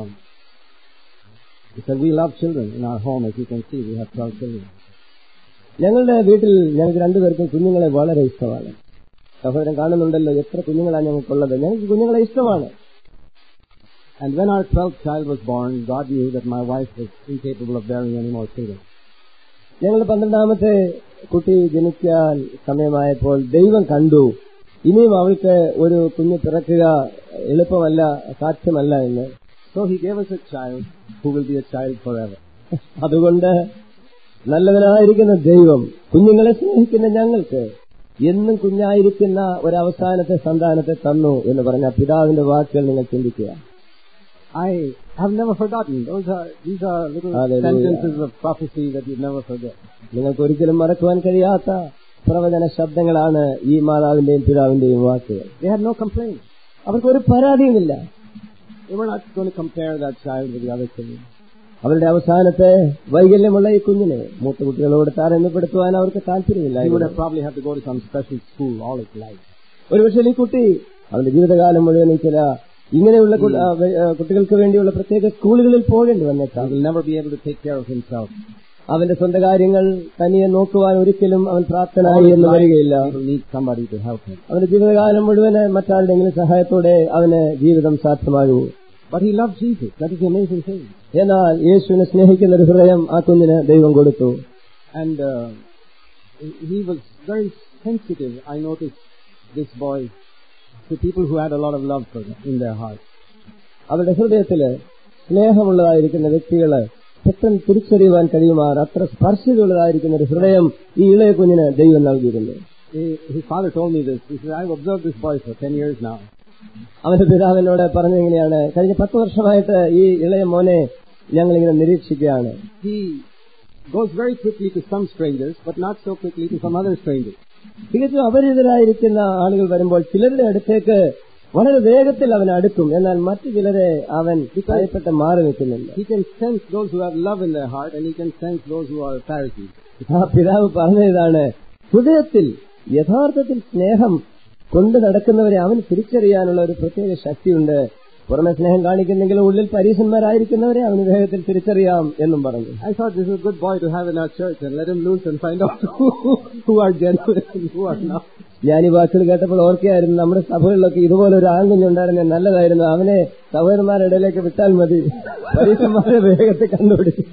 he said, we love children in our home. As you can see, we have 12 children. ഞങ്ങളുടെ വീട്ടിൽ ഞങ്ങൾക്ക് രണ്ടുപേർക്കും കുഞ്ഞുങ്ങളെ വളരെ ഇഷ്ടമാണ് സഹോദരൻ കാണുന്നുണ്ടല്ലോ എത്ര കുഞ്ഞുങ്ങളാണ് ഞങ്ങൾക്കുള്ളത് ഞങ്ങൾക്ക് കുഞ്ഞുങ്ങളെ ഇഷ്ടമാണ് And when our 12th child was born, God knew that my wife was incapable of bearing any more children. ഞങ്ങളുടെ പന്ത്രണ്ടാമത്തെ കുട്ടി ജനിക്കാൻ സമയമായപ്പോൾ ദൈവം കണ്ടു ഇനിയും അവൾക്ക് ഒരു കുഞ്ഞ് പിറക്കുക എളുപ്പമല്ല സാധ്യമല്ല എന്ന് So he gave us a child who will be a child forever. അതുകൊണ്ട് നല്ലവനായിരിക്കുന്ന ദൈവം കുഞ്ഞുങ്ങളെ സ്നേഹിക്കുന്ന ഞങ്ങൾക്ക് എന്നും കുഞ്ഞായിരിക്കുന്ന ഒരവസാനത്തെ സന്താനത്തെ തന്നു എന്ന് പറഞ്ഞ പിതാവിന്റെ വാക്കുകൾ നിങ്ങൾ ചിന്തിക്കുക I have never forgotten. Those are, these are little Hallelujah. sentences of prophecy that you never forget. നിങ്ങൾക്ക് ഒരിക്കലും മറക്കുവാൻ കഴിയാത്ത പ്രവചന ശബ്ദങ്ങളാണ് ഈ മാതാവിന്റെയും പിതാവിന്റെയും വാക്കുകൾ They had no complaint. അവർക്ക് ഒരു പരാതിയുമില്ല They were not going to compare that child with the other children. അവരുടെ അവസാനത്തെ വൈകല്യമുള്ള ഈ കുഞ്ഞിനെ മൂത്ത കുട്ടികളോട് താരമ്യപ്പെടുത്തുവാൻ അവർക്ക് He would താല്പര്യമില്ല have probably had to go to some special school all his life. ഒരുപക്ഷെ ഈ കുട്ടി അവന്റെ ജീവിതകാലം മുഴുവൻ ഈ ചില ഇങ്ങനെയുള്ള കു- ആ, വെ- ആ, കുട്ടികൾക്ക് വേണ്ടിയുള്ള പ്രത്യേക സ്കൂളുകളിൽ പോകേണ്ടി He വന്നേക്കാം will never be able to take care of himself. അവന്റെ സ്വന്തം കാര്യങ്ങൾ തനിയെ നോക്കുവാൻ ഒരിക്കലും അവൻ All പ്രാപ്തനായി his എന്ന് life, വരികയില്ല he will need somebody to help him. അവന്റെ ജീവിതകാലം മുഴുവന് മറ്റാരുടെങ്കിലും സഹായത്തോടെ അവന് ജീവിതം സാധ്യമാകൂ But he loved Jesus. That is the amazing thing. എന്നാൽ യേശുവിനെ സ്നേഹിക്കുന്ന ഒരു ഹൃദയം ആ കുഞ്ഞിന് ദൈവം കൊടുത്തു And uh, he- he was very sensitive, I noticed, this boy, to people who had a lot of love for him in their heart. അവരുടെ ഹൃദയത്തില് സ്നേഹമുള്ളതായിരിക്കുന്ന വ്യക്തികള് പെട്ടെന്ന് തിരിച്ചറിയുവാൻ കഴിയുമാർ അത്ര സ്പർശിതമുള്ളതായിരിക്കുന്ന ഒരു ഹൃദയം ഈ ഇളയ കുഞ്ഞിന് ദൈവം നൽകിയിരുന്നു He- His father told me this. He said, I've observed this boy for 10 years now. അവന്റെ പിതാവിനോട് പറഞ്ഞെങ്ങനെയാണ് കഴിഞ്ഞ പത്ത് വർഷമായിട്ട് ഈ ഇളയ മോനെ ഞങ്ങളിങ്ങനെ നിരീക്ഷിക്കുകയാണ് He goes very quickly to some strangers, but not so quickly to some other strangers. തികച്ചും അപരിചിതരായിരിക്കുന്ന ആളുകൾ വരുമ്പോൾ ചിലരുടെ അടുത്തേക്ക് വളരെ വേഗത്തിൽ അവൻ അടുക്കും എന്നാൽ മറ്റു ചിലരെ അവൻ ഭയപ്പെട്ട് മാറി നിൽക്കുന്നില്ല He can sense those who have love in their heart, and he can sense those who are Pharisees. ആ പിതാവ് പറഞ്ഞ ഇതാണ് ഹൃദയത്തിൽ യഥാർത്ഥത്തിൽ സ്നേഹം കൊണ്ടു നടക്കുന്നവരെ അവൻ തിരിച്ചറിയാനുള്ള ഒരു പ്രത്യേക ശക്തിയുണ്ട് പുറമെ സ്നേഹം കാണിക്കുന്നെങ്കിലും ഉള്ളിൽ പരീശന്മാരായിരിക്കുന്നവരെ അവന് വേഗത്തിൽ തിരിച്ചറിയാം എന്നും പറഞ്ഞു I thought this is a good boy to have in our church, and let him loose and find out who, who are genuine and who are not. ഞാൻ ഈ വാക്കുകൾ കേട്ടപ്പോൾ ഓർക്കുകയായിരുന്നു നമ്മുടെ സഭകളിലൊക്കെ ഇതുപോലെ ഒരു ആൺകുഞ്ഞുണ്ടായിരുന്നെ നല്ലതായിരുന്നു അവനെ സഹോദരന്മാരുടെ ഇടയിലേക്ക് വിട്ടാൽ മതി പരീക്ഷന്മാരെ വേഗത്തിൽ കണ്ടുപിടിച്ചു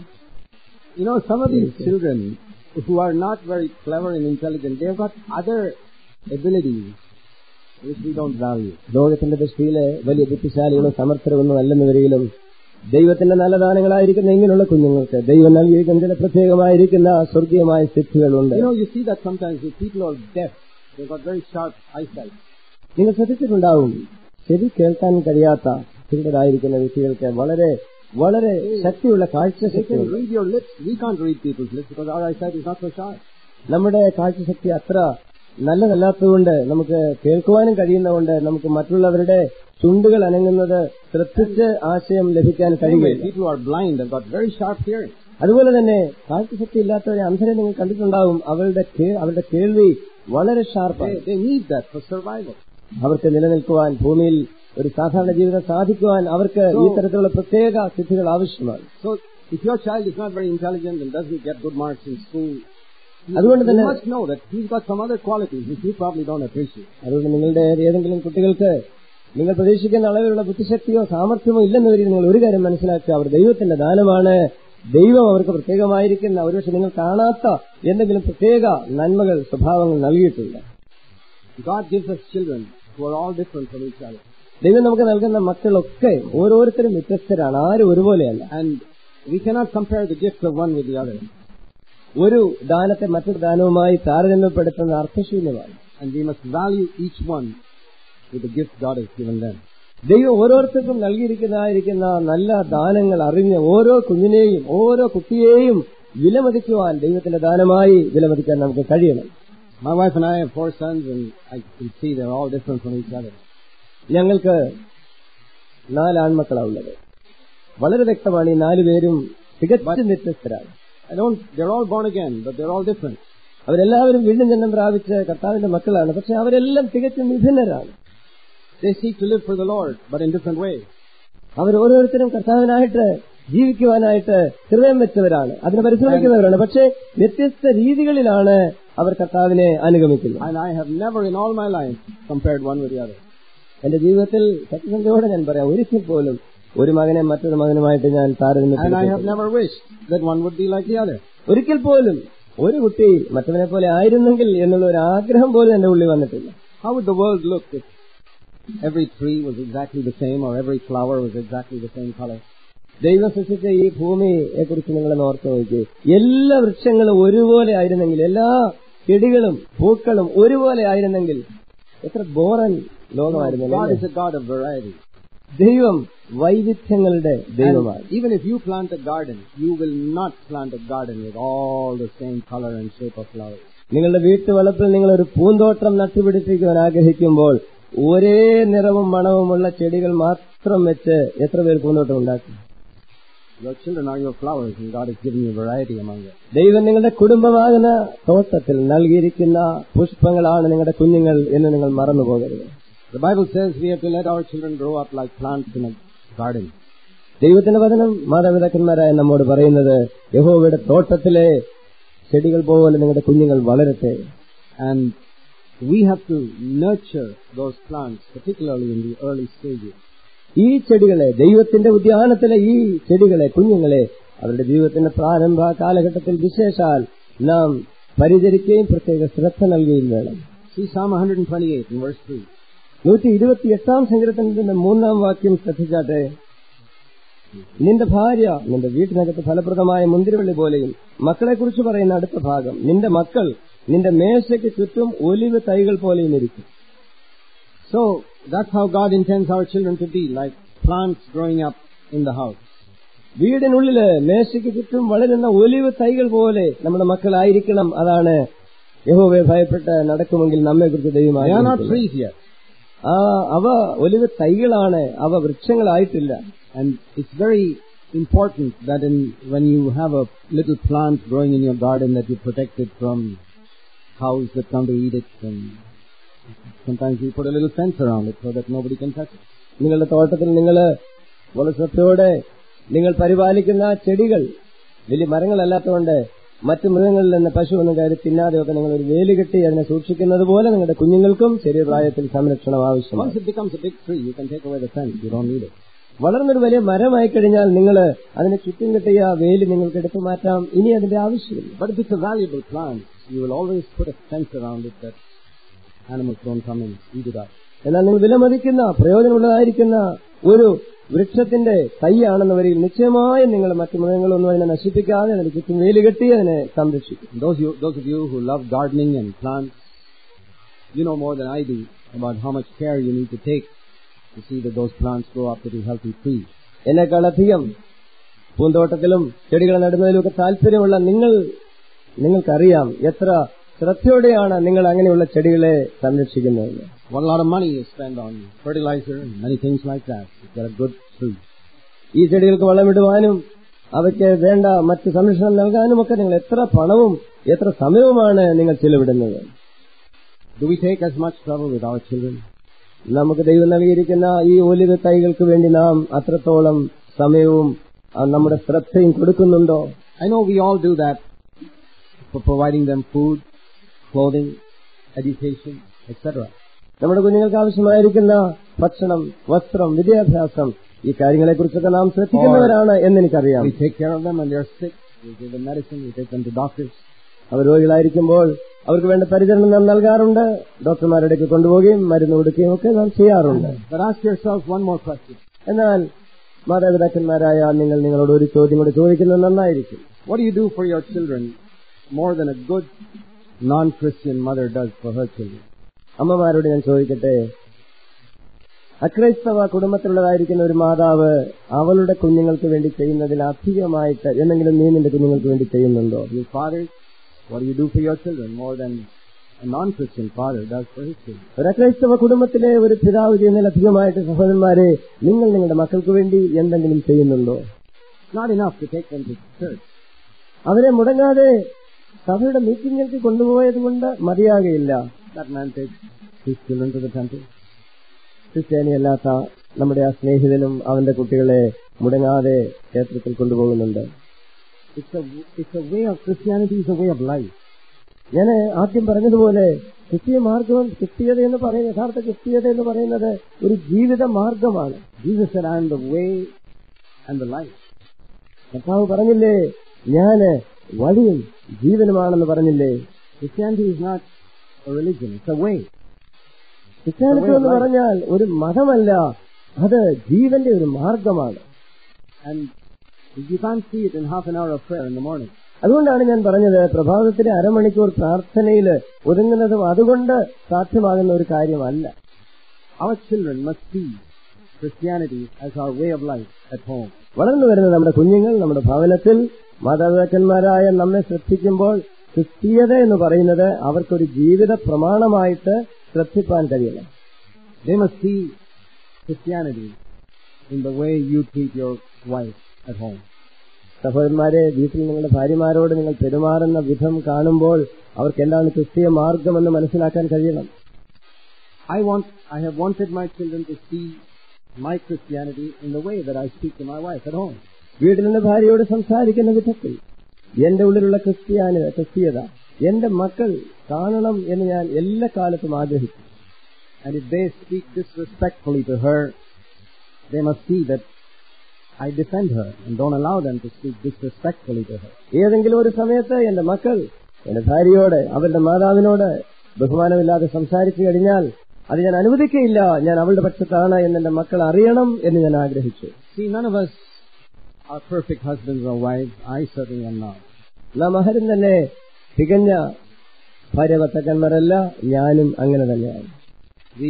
You know, some of these children who are not very clever and intelligent, they've got other abilities which we don't value. ലോകത്തിന്റെ ദൃഷ്ടിയില് വലിയ ബുദ്ധിശാലികളും സമർത്ഥരമൊന്നും അല്ലെന്ന് വരികിലും ദൈവത്തിന്റെ നല്ല ദാനങ്ങളായിരിക്കുന്ന ഇങ്ങനെയുള്ള കുഞ്ഞുങ്ങൾക്ക് ദൈവം നൽകിയിരിക്കുന്ന ചില പ്രത്യേകമായിരിക്കുന്ന സ്വർഗീയമായ സിദ്ധികളുണ്ട് You know, you see that sometimes if people are deaf, they've got very sharp eyesight. നിങ്ങൾ ശ്രദ്ധിച്ചിട്ടുണ്ടാവും ചെവി കേൾക്കാൻ കഴിയാത്ത ചിലരായിരിക്കുന്ന വ്യക്തികൾക്ക് വളരെ വളരെ ശക്തിയുള്ള They കാഴ്ചശക്തി can read your lips. We can't read people's lips because our eyesight is not so sharp. നമ്മുടെ കാഴ്ചശക്തി അത്ര നല്ലതല്ലാത്തതുകൊണ്ട് നമുക്ക് കേൾക്കുവാനും കഴിയുന്നതുകൊണ്ട് നമുക്ക് മറ്റുള്ളവരുടെ ചുണ്ടുകൾ അനങ്ങുന്നത് ശ്രദ്ധിച്ച് ആശയം ലഭിക്കാൻ Anyway, കഴിയുകയില്ല people who are blind have got very sharp hearing. അതുപോലെ തന്നെ കാഴ്ചശക്തി ഇല്ലാത്തവരെ അന്ധരെ നിങ്ങൾ കണ്ടിട്ടുണ്ടാവും അവരുടെ കേ- അവരുടെ കേൾവി വളരെ They, ഷാർപ്പാണ് they need that for survival. അവർക്ക് നിലനിൽക്കുവാൻ ഭൂമിയിൽ ഒരു സാധാരണ ജീവിതം സാധിക്കുവാൻ അവർക്ക് ഈ തരത്തിലുള്ള പ്രത്യേക സിദ്ധികൾ ആവശ്യമാണ് So, if your child is not very intelligent and doesn't get good marks in school, you, അതുകൊണ്ട് you തന്നെ must know that he's got some other qualities which you probably don't appreciate. അതുകൊണ്ട് നിങ്ങളുടെ ഏതെങ്കിലും കുട്ടികൾക്ക് നിങ്ങൾ പ്രതീക്ഷിക്കുന്ന അളവിലുള്ള ബുദ്ധിശക്തിയോ സാമർഥ്യമോ ഇല്ലെന്ന് വരെ നിങ്ങൾ ഒരു കാര്യം മനസ്സിലാക്കുക അവർ ദൈവത്തിന്റെ ദാനമാണ് ദൈവം അവർക്ക് പ്രത്യേകമായിരിക്കുന്ന ഒരുപക്ഷെ നിങ്ങൾ കാണാത്ത എന്തെങ്കിലും പ്രത്യേക നന്മകൾ സ്വഭാവങ്ങൾ നൽകിയിട്ടുണ്ട് God gives us children who are all different from each other. ദൈവം നമുക്ക് നൽകുന്ന മക്കളൊക്കെ ഓരോരുത്തരും വ്യത്യസ്തരാണ് ആരും ഒരുപോലെയല്ല And we cannot compare the gifts of one with the other. ഒരു ദാനത്തെ മറ്റൊരു ദാനവുമായി താരതമ്യപ്പെടുത്തുന്ന അർത്ഥശൂന്യമാണ് And we must value each one with the gifts God has given them. ദൈവം ഓരോരുത്തർക്കും നൽകിയിരിക്കുന്നതായിരിക്കുന്ന നല്ല ദാനങ്ങൾ അറിഞ്ഞ് ഓരോ കുഞ്ഞിനെയും ഓരോ കുട്ടിയെയും വിലമതിക്കുവാൻ ദൈവത്തിന്റെ ദാനമായി വിലമതിക്കാൻ നമുക്ക് കഴിയണം My wife and I have four sons and I can see they're all different from each other. ഞങ്ങൾക്ക് നാല് ആൺമക്കളാണ് ഉള്ളത് വളരെ വ്യക്തമാണ് ഈ നാല് പേരും തികച്ചും വ്യത്യസ്തരാണ് I don't, they're all born again, but they're all different. അവരെല്ലാവരും വീണ്ടും ജന്മം പ്രാപിച്ച് കർത്താവിന്റെ മക്കളാണ് പക്ഷെ അവരെല്ലാം തികച്ചും വിഭിന്നരാണ് They seek to live for the Lord, but in different ways. അവർ ഓരോരുത്തരും കർത്താവിനായിട്ട് ജീവിക്കുവാനായിട്ട് ഹൃദയം വെച്ചവരാണ് അതിന് പരിശ്രമിക്കുന്നവരാണ് പക്ഷേ വ്യത്യസ്ത രീതികളിലാണ് അവർ കർത്താവിനെ അനുഗമിക്കുന്നത് And I have never in all my life compared one with the other. എന്റെ ജീവിതത്തിൽ സത്യസന്ധയോടെ ഞാൻ പറയാം ഒരിക്കൽ പോലും ഒരു മകനെ മറ്റൊരു മകനുമായിട്ട് ഞാൻ And I have താരതമ്യം never wished that one would be like the other. ഒരിക്കൽ പോലും ഒരു കുട്ടി മറ്റവനെ പോലെ ആയിരുന്നെങ്കിൽ എന്നുള്ള ഒരു ആഗ്രഹം പോലും എന്റെ ഉള്ളിൽ വന്നിട്ടില്ല How would the world look if every tree was exactly the same or every flower was exactly the same color? ദൈവം സൃഷ്ടിച്ച ഈ ഭൂമിയെ കുറിച്ച് നിങ്ങൾ ഓർത്ത് നോക്കി എല്ലാ വൃക്ഷങ്ങളും ഒരുപോലെ ആയിരുന്നെങ്കിൽ എല്ലാ ചെടികളും പൂക്കളും ഒരുപോലെ ആയിരുന്നെങ്കിൽ എത്ര ബോറൻ ലോകമായിരുന്നു God അല്ലേ? is a God of variety. ദൈവം വൈവിധ്യങ്ങളുടെ ദൈവമാണ് And even if you plant a garden, you will not plant a garden with all the same color and shape of flowers. നിങ്ങളുടെ വീട്ടുവളപ്പിൽ നിങ്ങൾ ഒരു പൂന്തോട്ടം നട്ടുപിടിപ്പിക്കുവാൻ ആഗ്രഹിക്കുമ്പോൾ ഒരേ നിറവും മണവുമുള്ള ചെടികൾ മാത്രം വെച്ച് എത്ര പേർ പൂന്തോട്ടം ഉണ്ടാക്കും Your children are your flowers, and God has given you variety among them. ദൈവം നിങ്ങളുടെ കുടുംബമാകുന്ന തോട്ടത്തിൽ നൽകിയിരിക്കുന്ന പുഷ്പങ്ങളാണ് നിങ്ങളുടെ കുഞ്ഞുങ്ങൾ എന്ന് നിങ്ങൾ മറന്നു പോകരുത് The Bible says we have to let our children grow up like plants in a garden. ദൈവത്തിന്റെ വചനം മാതാപിതാക്കന്മാരായ നമ്മോട് പറയുന്നത് യഹോവയുടെ തോട്ടത്തിലെ ചെടികൾ പോലെ നിങ്ങളുടെ കുഞ്ഞുങ്ങൾ വളരട്ടെ And we have to nurture those plants, particularly in the early stages. ഈ ചെടികളെ ദൈവത്തിന്റെ ഉദ്യാനത്തിലെ ഈ ചെടികളെ കുഞ്ഞുങ്ങളെ അവരുടെ ജീവിതത്തിന്റെ പ്രാരംഭ കാലഘട്ടത്തിൽ വിശേഷാൽ നാം പരിചരിക്കുകയും പ്രത്യേക ശ്രദ്ധ നൽകുകയും വേണം See Psalm 128 in verse 3. നൂറ്റി ഇരുപത്തിയെട്ടാം സങ്കീർത്തനത്തിന്റെ മൂന്നാം വാക്യം ശ്രദ്ധിച്ചാട്ടെ നിന്റെ ഭാര്യ നിന്റെ വീട്ടിനകത്ത് ഫലപ്രദമായ മുന്തിരിവള്ളി പോലെയും മക്കളെ കുറിച്ച് പറയുന്ന അടുത്ത ഭാഗം നിന്റെ മക്കൾ നിന്റെ മേശയ്ക്ക് ചുറ്റും ഒലിവ് തൈകൾ പോലെയും ഇരിക്കും So that's how God intends our children to be, like plants growing up in the house. വീടിനുള്ളില് മേശയ്ക്ക് ചുറ്റും വളരുന്ന ഒലിവ് തൈകൾ പോലെ നമ്മുടെ മക്കളായിരിക്കണം അതാണ് യഹോവയെ ഭയപ്പെട്ട് നടക്കുമെങ്കിൽ നമ്മെ കുറിച്ച് They are not ദൈവമായി trees yet. ആ അവ ഒലിവ് തൈകളാണ് അവ വൃക്ഷങ്ങളായിട്ടില്ല And it's very important that in, when you have a little plant growing in your garden that you protect it from cows that come to eat it and sometimes you put a little fence around it so that nobody can touch it. നിങ്ങളുടെ തോട്ടത്തിൽ നിങ്ങൾ വളരെ ശ്രദ്ധയോടെ നിങ്ങൾ പരിപാലിക്കുന്ന ചെടികൾ വലിയ മരങ്ങളല്ലാത്തതുകൊണ്ട് മറ്റു മൃഗങ്ങളിൽ നിന്ന് പശു ഒന്നും കയറി തിന്നാതെയൊക്കെ നിങ്ങൾ ഒരു വേലി കെട്ടി അതിനെ സൂക്ഷിക്കുന്നത് പോലെ നിങ്ങളുടെ കുഞ്ഞുങ്ങൾക്കും ചെറിയ പ്രായത്തിൽ സംരക്ഷണം Once ആവശ്യമാണ് it becomes a big tree, you can take away the fence. You don't need it. വളർന്നൊരു വലിയ മരമായി കഴിഞ്ഞാൽ നിങ്ങൾ അതിനെ ചുറ്റും കെട്ടിയ വേലി നിങ്ങൾക്ക് എടുത്തു മാറ്റാം ഇനി അതിന്റെ ആവശ്യമില്ല But if it's a valuable plant, you will always put a fence around it that animals don't come and eat it up. എന്നാൽ നിങ്ങൾ വിലമതിക്കുന്ന പ്രയോജനമുള്ളതായിരിക്കുന്ന ഒരു വൃക്ഷത്തിന്റെ തൈയാണെന്ന് വരികിൽ നിശ്ചയമായും നിങ്ങൾ മറ്റു മൃഗങ്ങളൊന്നും അതിനെ നശിപ്പിക്കാതെ അതിന് ചുറ്റും വേലി കെട്ടി അതിനെ സംരക്ഷിക്കും Those, you, those of you who love gardening and plants, you know more than I do about how much care you need to take to see that those plants grow up to be healthy trees. എന്നെക്കാളധികം പൂന്തോട്ടത്തിലും ചെടികൾ നടുന്നതിലുമൊക്കെ താല്പര്യമുള്ള നിങ്ങൾ നിങ്ങൾക്കറിയാം എത്ര ശ്രദ്ധയോടെയാണ് നിങ്ങൾ അങ്ങനെയുള്ള ചെടികളെ സംരക്ഷിക്കുന്നത് What a lot of money is spent on fertilizer and many things like that to get a good tree. ഈ ചെടികൾക്ക് വളമിടുവാനും അവയ്ക്ക് വേണ്ട മറ്റ് സംരക്ഷണം നൽകാനും ഒക്കെ നിങ്ങൾ എത്ര പണവും എത്ര സമയവുമാണ് നിങ്ങൾ ചിലവിടുന്നത് Do we take as much trouble with our children? നമുക്ക് ദൈവം നൽകിയിരിക്കുന്ന ഈ ഒലിവ് തൈകൾക്ക് വേണ്ടി നാം അത്രത്തോളം സമയവും ആ, നമ്മുടെ ശ്രദ്ധയും കൊടുക്കുന്നുണ്ടോ I know we all do that for providing them food, clothing, education, etc. നമ്മുടെ കുഞ്ഞുങ്ങൾക്ക് ആവശ്യമായിരിക്കുന്ന ഭക്ഷണം വസ്ത്രം വിദ്യാഭ്യാസം ഈ കാര്യങ്ങളെക്കുറിച്ചൊക്കെ നാം ശ്രദ്ധിക്കുന്നവരാണ് എന്നെനിക്കറിയാം We take care of them when they're sick. We give them medicine. We take them to doctors. അവർ രോഗികളായിരിക്കുമ്പോൾ അവർക്ക് വേണ്ട പരിചരണം നാം നൽകാറുണ്ട് ഡോക്ടർമാരുടെ അടുക്കൽ കൊണ്ടുപോവുകയും മരുന്ന് കൊടുക്കുകയും ഒക്കെ നാം ചെയ്യാറുണ്ട് But ask yourself one more question. എന്നാൽ മാതാപിതാക്കന്മാരായ നിങ്ങൾ നിങ്ങളോട് ഒരു ചോദ്യം കൂടി ചോദിക്കുന്നത് നന്നായിരിക്കും What do you do for your children more than a good non-Christian mother does for her children? അമ്മമാരോട് ഞാൻ ചോദിക്കട്ടെ അക്രൈസ്തവ കുടുംബത്തിലുള്ളതായിരിക്കുന്ന ഒരു മാതാവ് അവളുടെ കുഞ്ഞുങ്ങൾക്ക് വേണ്ടി ചെയ്യുന്നതിൽ അധികമായിട്ട് എന്തെങ്കിലും നീ നിന്റെ കുഞ്ഞുങ്ങൾക്ക് വേണ്ടി ചെയ്യുന്നുണ്ടോ You fathers, what do you do for your children more than a non-Christian father does for his children? ഒരു അക്രൈസ്തവ കുടുംബത്തിലെ ഒരു പിതാവ് ചെയ്യുന്നതിൽ അധികമായിട്ട് സഹോദരന്മാരെ നിങ്ങൾ നിങ്ങളുടെ മക്കൾക്ക് വേണ്ടി എന്തെങ്കിലും ചെയ്യുന്നുണ്ടോ It's not enough to take them to church. അവരെ മുടങ്ങാതെ സഭയുടെ മീറ്റിംഗിലേക്ക് കൊണ്ടുപോയത് കൊണ്ട് മതിയാകയില്ല That man takes his children to the temple. ക്രിസ്ത്യാനിയല്ലാത്ത നമ്മുടെ ആ സ്നേഹിതനും അവന്റെ കുട്ടികളെ മുടങ്ങാതെ ക്ഷേത്രത്തിൽ കൊണ്ടുപോകുന്നുണ്ട് It's a, it's a way of Christianity is a way of life. ഞാൻ ആദ്യം പറഞ്ഞതുപോലെ ക്രിസ്തീയ മാർഗം ക്രിസ്തീയത എന്ന് പറയുന്നത് യഥാർത്ഥ ക്രിസ്തീയത എന്ന് പറയുന്നത് ഒരു ജീവിത മാർഗമാണ് Jesus said, I am the way and the life. കർത്താവ് പറഞ്ഞില്ലേ ഞാന് വഴിയും ജീവനുമാണെന്ന് പറഞ്ഞില്ലേ Christianity is not a religion, it's a way. ക്രിസ്ത്യാനിത്വം എന്ന് പറഞ്ഞാൽ ഒരു മതമല്ല അത് ജീവന്റെ ഒരു മാർഗമാണ് And you can't see it in half an hour of prayer in the morning. അതുകൊണ്ടാണ് ഞാൻ പറഞ്ഞത് പ്രഭാതത്തിലെ അരമണിക്കൂർ പ്രാർത്ഥനയിൽ ഒതുങ്ങുന്നതും അതുകൊണ്ട് സാധ്യമാകുന്ന ഒരു കാര്യമല്ല Our children must see Christianity as our way of life at home. വളർന്നു വരുന്ന നമ്മുടെ കുഞ്ഞുങ്ങൾ നമ്മുടെ ഭവനത്തിൽ മാതാപിതാക്കന്മാരായ നമ്മെ ശ്രദ്ധിക്കുമ്പോൾ ക്രിസ്തീയത എന്ന് പറയുന്നത് അവർക്കൊരു ജീവിത പ്രമാണമായിട്ട് ശ്രദ്ധിപ്പാൻ കഴിയണം They must see Christianity in the way you treat your wife at home. സഹോദരന്മാരെ വീട്ടിൽ നിങ്ങളുടെ ഭാര്യമാരോട് നിങ്ങൾ പെരുമാറുന്ന വിധം കാണുമ്പോൾ അവർക്ക് എന്താണ് ക്രിസ്തീയ മാർഗമെന്ന് മനസ്സിലാക്കാൻ കഴിയണം I want, I have wanted my children to see my Christianity in the way that I speak to my wife at home. വീട്ടിൽ നിന്ന് ഭാര്യയോട് സംസാരിക്കുന്ന വിധത്തിൽ എന്റെ ഉള്ളിലുള്ള ക്രിസ്ത്യാനിത ക്രിസ്തീയത എന്റെ മക്കൾ കാണണം എന്ന് ഞാൻ എല്ലാ കാലത്തും ആഗ്രഹിച്ചു And if they speak disrespectfully to her, they must see that I defend her and don't allow them to speak disrespectfully to her. ഏതെങ്കിലും ഒരു സമയത്ത് എന്റെ മക്കൾ എന്റെ ഭാര്യയോട് അവരുടെ മാതാവിനോട് ബഹുമാനമില്ലാതെ സംസാരിച്ചു കഴിഞ്ഞാൽ അത് ഞാൻ അനുവദിക്കയില്ല ഞാൻ അവളുടെ പക്ഷത്താണ് എന്ന് എന്റെ മക്കൾ അറിയണം എന്ന് ഞാൻ ആഗ്രഹിച്ചു See, none of us are perfect husbands or wives. I certainly am not. നാം ആരും തന്നെ തികഞ്ഞ ഭാര്യ ഭർത്താക്കന്മാരല്ല ഞാനും അങ്ങനെ തന്നെയാണ് We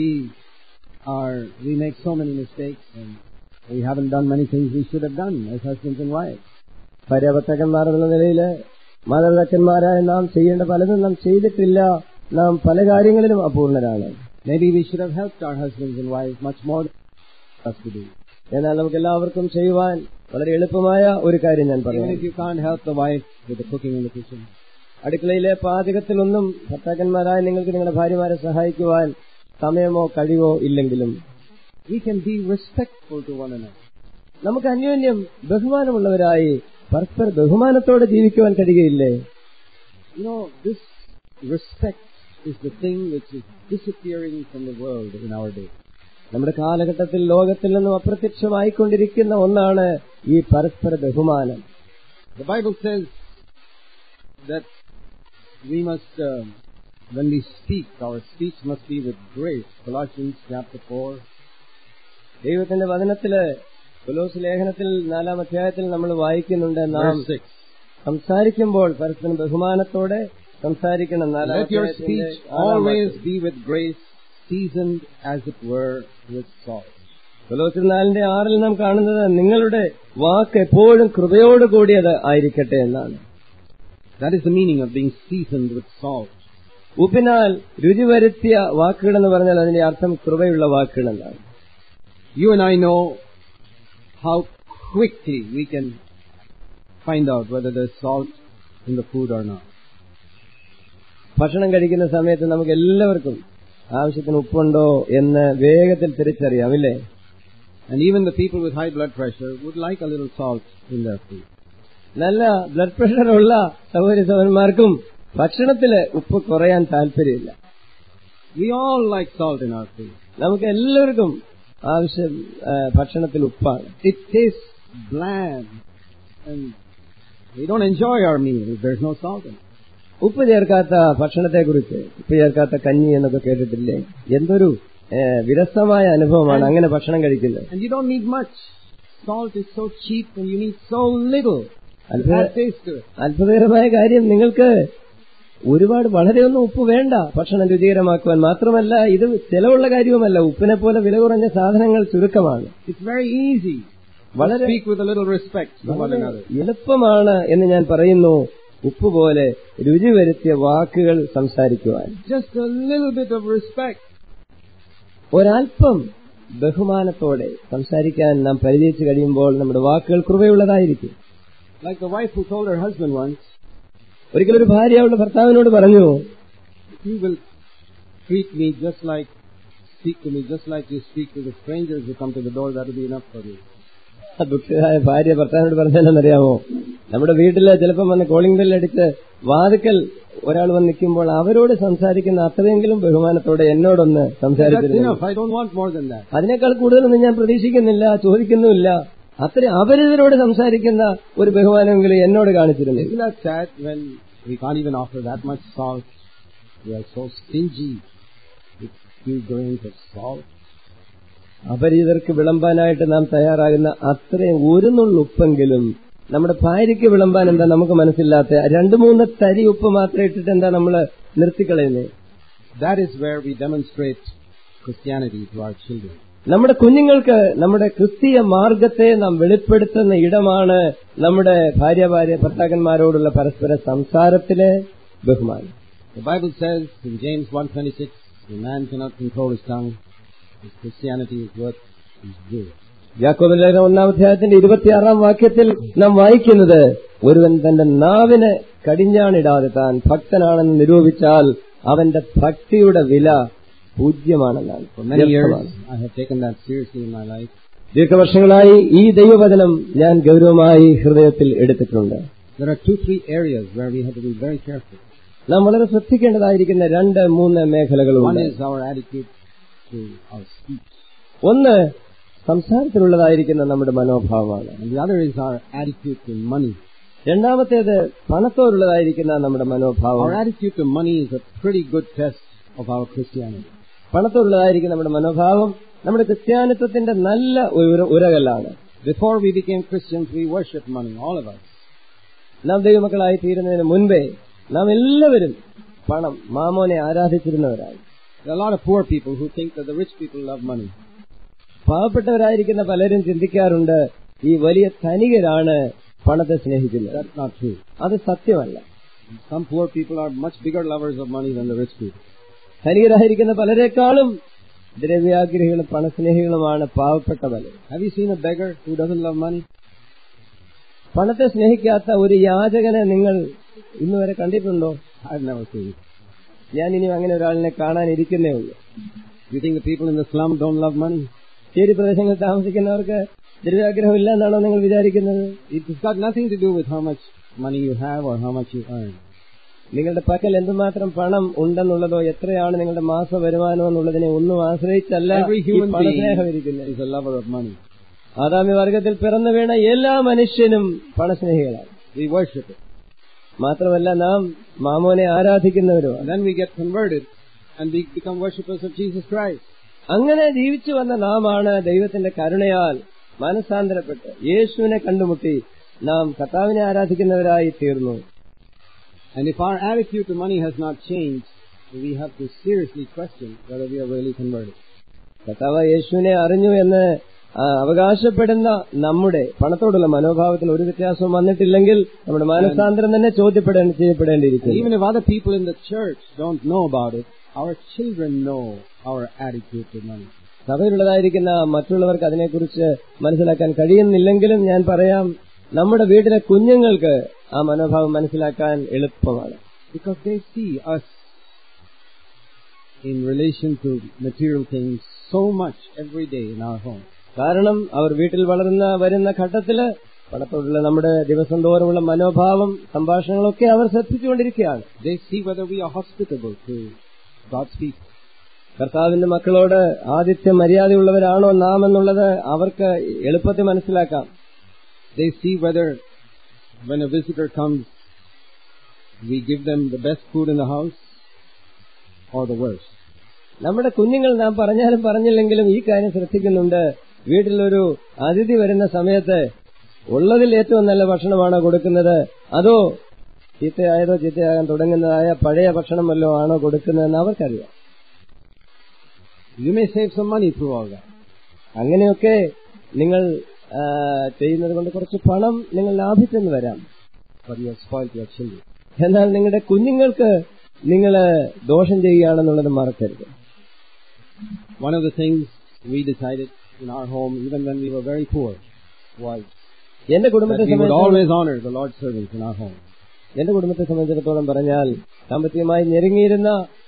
are, we make so many mistakes and we haven't done many things we should have done as husbands and wives. ഭാര്യ ഭർത്താക്കന്മാർ എന്ന നിലയിൽ മാതാപിതാക്കന്മാരായ നാം ചെയ്യേണ്ട പലതും നാം ചെയ്തിട്ടില്ല നാം പല കാര്യങ്ങളിലും അപൂർണരാണ് Maybe we should have helped our husbands and wives much more than us to do. എന്നാൽ നമുക്ക് എല്ലാവർക്കും ചെയ്യുവാൻ വളരെ എളുപ്പമായ ഒരു കാര്യം ഞാൻ Even പറയാം if you can't help the wife with the cooking in the kitchen, അടുക്കളയിലെ പാചകത്തിലൊന്നും ഭർത്താക്കന്മാരായ നിങ്ങൾക്ക് നിങ്ങളുടെ ഭാര്യമാരെ സഹായിക്കുവാൻ സമയമോ കഴിവോ ഇല്ലെങ്കിലും we can be respectful to one another. നമുക്ക് അന്യോന്യം ബഹുമാനമുള്ളവരായി പരസ്പര ബഹുമാനത്തോടെ ജീവിക്കുവാൻ കഴിയുകയില്ലേ You know, this respect is the thing which is disappearing from the world in our day. നമ്മുടെ കാലഘട്ടത്തിൽ ലോകത്തിൽ നിന്നും അപ്രത്യക്ഷമായിക്കൊണ്ടിരിക്കുന്ന ഒന്നാണ് ഈ പരസ്പര ബഹുമാനം The Bible says that we must uh, when we speak, our speech must be with grace. Colossians chapter 4, ദൈവത്തിന്റെ വചനത്തില് കൊലോസ് ലേഖനത്തിൽ നാലാം അധ്യായത്തിൽ നമ്മൾ വായിക്കുന്നുണ്ട് നാം verse 6. സംസാരിക്കുമ്പോൾ പരസ്പരം ബഹുമാനത്തോടെ സംസാരിക്കണം നാലാം Let your അധ്യായത്തിന്റെ speech ആറാം always വാക്യം. be with grace, seasoned as it were with salt. കൊലോസിൽ നാലിന്റെ ആറിൽ നാം കാണുന്നത് നിങ്ങളുടെ വാക്ക് എപ്പോഴും കൃപയോട് കൂടിയത് ആയിരിക്കട്ടെ എന്നാണ് That is the meaning of being seasoned with salt. ഉപ്പിനാൽ രുചി വരുത്തിയ വാക്കുകൾ എന്ന് പറഞ്ഞാൽ അതിന്റെ അർത്ഥം കൃപയുള്ള വാക്കുകൾ എന്നാണ് You and I know how quickly we can find out whether there's salt in the food or not. ഭക്ഷണം കഴിക്കുന്ന സമയത്ത് നമുക്ക് എല്ലാവർക്കും ആവശ്യത്തിന് ഉപ്പുണ്ടോ എന്ന് വേഗത്തിൽ തിരിച്ചറിയാം ഇല്ലേ And even the people with high blood pressure would like a little salt in their food. നല്ല ബ്ലഡ് പ്രഷർ ഉള്ള സഹോദരി സഹോദരന്മാർക്കും ഭക്ഷണത്തില് ഉപ്പ് കുറയാൻ താല്പര്യമില്ല We all like salt in our food. നമുക്ക് എല്ലാവർക്കും ആവശ്യം ആ, ഭക്ഷണത്തിൽ ഉപ്പാണ് It tastes bland and we don't enjoy our meal if there's no salt in it. ഉപ്പ് ചേർക്കാത്ത ഭക്ഷണത്തെ കുറിച്ച് ഉപ്പ് ചേർക്കാത്ത കഞ്ഞി എന്നൊക്കെ കേട്ടിട്ടില്ലേ എന്തൊരു ഏ, വിരസമായ അനുഭവമാണ് അങ്ങനെ ഭക്ഷണം കഴിക്കുന്നത് And you don't need much. Salt is so cheap and you need so little to അത്ഭുത add taste to it. അത്ഭുതകരമായ കാര്യം നിങ്ങൾക്ക് ഒരുപാട് വളരെയൊന്നും ഉപ്പ് വേണ്ട ഭക്ഷണം രുചികരമാക്കുവാൻ മാത്രമല്ല ഇത് ചെലവുള്ള കാര്യവുമല്ല ഉപ്പിനെ പോലെ വില കുറഞ്ഞ സാധനങ്ങൾ ചുരുക്കമാണ് It's very easy to വളരെ speak with a little respect to one വളരെ another. എളുപ്പമാണ് എന്ന് ഞാൻ പറയുന്നു ഉപ്പ് പോലെ രുചി വരുത്തിയ വാക്കുകൾ സംസാരിക്കുവാൻ Just a little bit of respect. ഒരല്പം ബഹുമാനത്തോടെ സംസാരിക്കാൻ നാം പരിചയിച്ചു കഴിയുമ്പോൾ നമ്മുടെ വാക്കുകൾ കൃപയുള്ളതായിരിക്കും Like the wife who told her husband once, ഒരിക്കലൊരു ഭാര്യ അവളുടെ ഭർത്താവിനോട് പറഞ്ഞു if you will treat me just like, speak to me just like you speak to the strangers who come to the door, that will be enough for me. ആ ദുഃഖിതയായ ഭാര്യ ഭർത്താവിനോട് പറഞ്ഞതെന്നറിയാമോ നമ്മുടെ വീട്ടില് ചിലപ്പം വന്ന് കോളിംഗ് ബെല്ലടിച്ച് വാതുക്കൽ ഒരാൾ വന്ന് നിൽക്കുമ്പോൾ അവരോട് സംസാരിക്കുന്ന അത്രയെങ്കിലും ബഹുമാനത്തോടെ എന്നോടൊന്ന് That's സംസാരിച്ചിരുന്നു enough. I don't want more than that. അതിനേക്കാൾ കൂടുതലൊന്നും ഞാൻ പ്രതീക്ഷിക്കുന്നില്ല ചോദിക്കുന്നുമില്ല അത്ര അവരിതരോട് സംസാരിക്കുന്ന ഒരു ബഹുമാനമെങ്കിലും എന്നോട് കാണിച്ചിരുന്നു Isn't that sad when we can't even offer that much salt? We are so stingy with few grains of salt. അപരിചിതർക്ക് വിളമ്പാനായിട്ട് നാം തയ്യാറാകുന്ന അത്രയും ഒരു നുള്ളുപ്പെങ്കിലും നമ്മുടെ ഭാര്യയ്ക്ക് വിളമ്പാൻ എന്താ നമുക്ക് മനസ്സില്ലാത്ത രണ്ടു മൂന്ന് തരി ഉപ്പ് മാത്രം ഇട്ടിട്ട് എന്താ നമ്മൾ നിർത്തിക്കളയുന്നത് That is where we demonstrate Christianity to our children. നമ്മുടെ കുഞ്ഞുങ്ങൾക്ക് നമ്മുടെ ക്രിസ്തീയ മാർഗത്തെ നാം വെളിപ്പെടുത്തുന്ന ഇടമാണ് നമ്മുടെ ഭാര്യ ഭാര്യ ഭർത്താക്കന്മാരോടുള്ള പരസ്പര സംസാരത്തിലെ ബഹുമാനം The Bible says in James 1.26, a man cannot control his tongue. His Christianity is what is good. യാക്കോബിന്റെ ലേഖനം ഒന്നാം അധ്യായത്തിന്റെ ഇരുപത്തിയാറാം വാക്യത്തിൽ നാം വായിക്കുന്നത് ഒരുവൻ തന്റെ നാവിന് കടിഞ്ഞാണിടാതെ താൻ ഭക്തനാണെന്ന് നിരൂപിച്ചാൽ അവന്റെ ഭക്തിയുടെ വില പൂജ്യമാണെന്നാണ് For many years, വ്യർത്ഥമാണ്. I have taken that seriously in my life. ദീർഘവർഷങ്ങളായി ഈ ദൈവവചനം ഞാൻ ഗൗരവമായി ഹൃദയത്തിൽ എടുത്തിട്ടുണ്ട് There are two, three areas where we have to be very careful. നാം വളരെ ശ്രദ്ധിക്കേണ്ടതായിരിക്കുന്ന രണ്ട് മൂന്ന് One മേഖലകളുണ്ട് is our attitude to our speech, ഒന്ന് സംസാരത്തിലുള്ളതായിരിക്കുന്ന നമ്മുടെ മനോഭാവമാണ് and the other is our attitude to money. രണ്ടാമത്തേത് പണത്തോടുള്ളതായിരിക്കുന്ന നമ്മുടെ മനോഭാവം Our attitude to money is a pretty good test of our Christianity. പണത്തോടുള്ളതായിരിക്കും നമ്മുടെ മനോഭാവം നമ്മുടെ ക്രിസ്ത്യാനിത്വത്തിന്റെ നല്ല ഒരു ഉരകല്ലാണ് Before we became Christians, we worshiped money, all of us. നാം ദൈവമക്കളായി തീരുന്നതിന് മുൻപേ നാം എല്ലാവരും പണം മാമോനെ ആരാധിച്ചിരുന്നവരാണ് There are a lot of poor people who think that the rich people love money. പാവപ്പെട്ടവരായിരിക്കുന്ന പലരും ചിന്തിക്കാറുണ്ട് ഈ വലിയ ധനികരാണ് പണത്തെ സ്നേഹിക്കുന്നത് That's not true. അത് സത്യമല്ല Some poor people are much bigger lovers of money than the rich people. ധനികരായിരിക്കുന്ന പലരെക്കാളും ദ്രവ്യാഗ്രഹികളും പണസ്നേഹികളുമാണ് പാവപ്പെട്ട പലരും Have you seen a beggar who doesn't love money? പണത്തെ സ്നേഹിക്കാത്ത ഒരു യാചകനെ നിങ്ങൾ ഇന്നുവരെ കണ്ടിട്ടുണ്ടോ I've never seen it. ഞാൻ ഇനി അങ്ങനെ ഒരാളിനെ കാണാനിരിക്കുന്നേ ഉള്ളൂ You think the people in the slum don't love money? ചേരി പ്രദേശങ്ങളിൽ താമസിക്കുന്നവർക്ക് ദ്രവ്യാഗ്രഹം ഇല്ല എന്നാണോ നിങ്ങൾ വിചാരിക്കുന്നത് It's got nothing to do with how much money you have or how much you earn. നിങ്ങളുടെ പക്കൽ എന്തുമാത്രം പണം ഉണ്ടെന്നുള്ളതോ എത്രയാണ് നിങ്ങളുടെ മാസ വരുമാനം എന്നുള്ളതിനെ ഒന്നും ആശ്രയിച്ചല്ല Every ഈ human being പണസ്നേഹം ഇരിക്കുന്നത് is a lover of money. ആദാമ്യ വർഗത്തിൽ പിറന്നു വീണ എല്ലാ മനുഷ്യനും പണസ്നേഹികളാണ് We worship it. മാത്രമല്ല നാം മാമോനെ ആരാധിക്കുന്നവരുമാണ് And then we get converted and we become worshippers of Jesus Christ. അങ്ങനെ ജീവിച്ചു വന്ന നാമാണ് ദൈവത്തിന്റെ കരുണയാൽ മനസ്സാന്തരപ്പെട്ട് യേശുവിനെ കണ്ടുമുട്ടി നാം കർത്താവിനെ ആരാധിക്കുന്നവരായി തീർന്നു And if our attitude to money has not changed, we have to seriously question whether we are really converted. കർത്താവ് യേശുവിനെ അറിഞ്ഞു എന്ന് ആ, അവകാശപ്പെടുന്ന നമ്മുടെ പണത്തോടുള്ള മനോഭാവത്തിൽ ഒരു വ്യത്യാസവും വന്നിട്ടില്ലെങ്കിൽ നമ്മുടെ മാനസാന്തരം തന്നെ ചോദ്യപ്പെടേ And ചെയ്യപ്പെടേണ്ടിയിരിക്കുന്നു even if other people in the church don't know about it, our children know our attitude to money. സഭയിലുള്ളതായിരിക്കുന്ന മറ്റുള്ളവർക്ക് അതിനെക്കുറിച്ച് മനസ്സിലാക്കാൻ കഴിയുന്നില്ലെങ്കിലും ഞാൻ പറയാം നമ്മുടെ വീട്ടിലെ കുഞ്ഞുങ്ങൾക്ക് ആ മനോഭാവം മനസ്സിലാക്കാൻ എളുപ്പമാണ് Because they see us in relation to material things so much every day in our home. കാരണം അവർ വീട്ടിൽ വളർന്ന വരുന്ന ഘട്ടത്തില് പണത്തോടുള്ള നമ്മുടെ ദിവസം തോറുമുള്ള മനോഭാവം സംഭാഷണങ്ങളൊക്കെ അവർ ശ്രദ്ധിച്ചുകൊണ്ടിരിക്കുകയാണ് They see whether we are hospitable to God's people. കർത്താവിന്റെ മക്കളോട് ആദിത്യ മര്യാദയുള്ളവരാണോ നാം എന്നുള്ളത് അവർക്ക് എളുപ്പത്തിൽ മനസ്സിലാക്കാം They see whether when a visitor comes, we give them the best food in the house or the worst. നമ്മുടെ കുഞ്ഞുങ്ങൾ നാം പറഞ്ഞാലും പറഞ്ഞില്ലെങ്കിലും ഈ കാര്യം ശ്രദ്ധിക്കുന്നുണ്ട് വീട്ടിലൊരു അതിഥി വരുന്ന സമയത്ത് ഉള്ളതിൽ ഏറ്റവും നല്ല ഭക്ഷണമാണോ കൊടുക്കുന്നത് അതോ ചീത്തയായതോ ചീത്തയാകാൻ തുടങ്ങുന്നതായ പഴയ ഭക്ഷണം വല്ലോ ആണോ കൊടുക്കുന്നതെന്ന് അവർക്കറിയാം You may save some money through all that. അങ്ങനെയൊക്കെ നിങ്ങൾ ആ, ചെയ്യുന്നത് കൊണ്ട് കുറച്ച് പണം നിങ്ങൾ ലാഭിച്ചെന്ന് വരാം but you have spoiled your children. എന്നാൽ നിങ്ങളുടെ കുഞ്ഞുങ്ങൾക്ക് നിങ്ങൾ ദോഷം ചെയ്യുകയാണെന്നുള്ളത് മറക്കരുത് One of the things we decided in our home, even when we were very poor, was എന്റെ that കുടുംബത്തെ we would സംബന്ധിച്ചിടത്തോളം always honor the Lord's servants in our home. എന്റെ കുടുംബത്തെ സംബന്ധിച്ചിടത്തോളം പറഞ്ഞാൽ സാമ്പത്തികമായി ഞെരുങ്ങിയിരുന്ന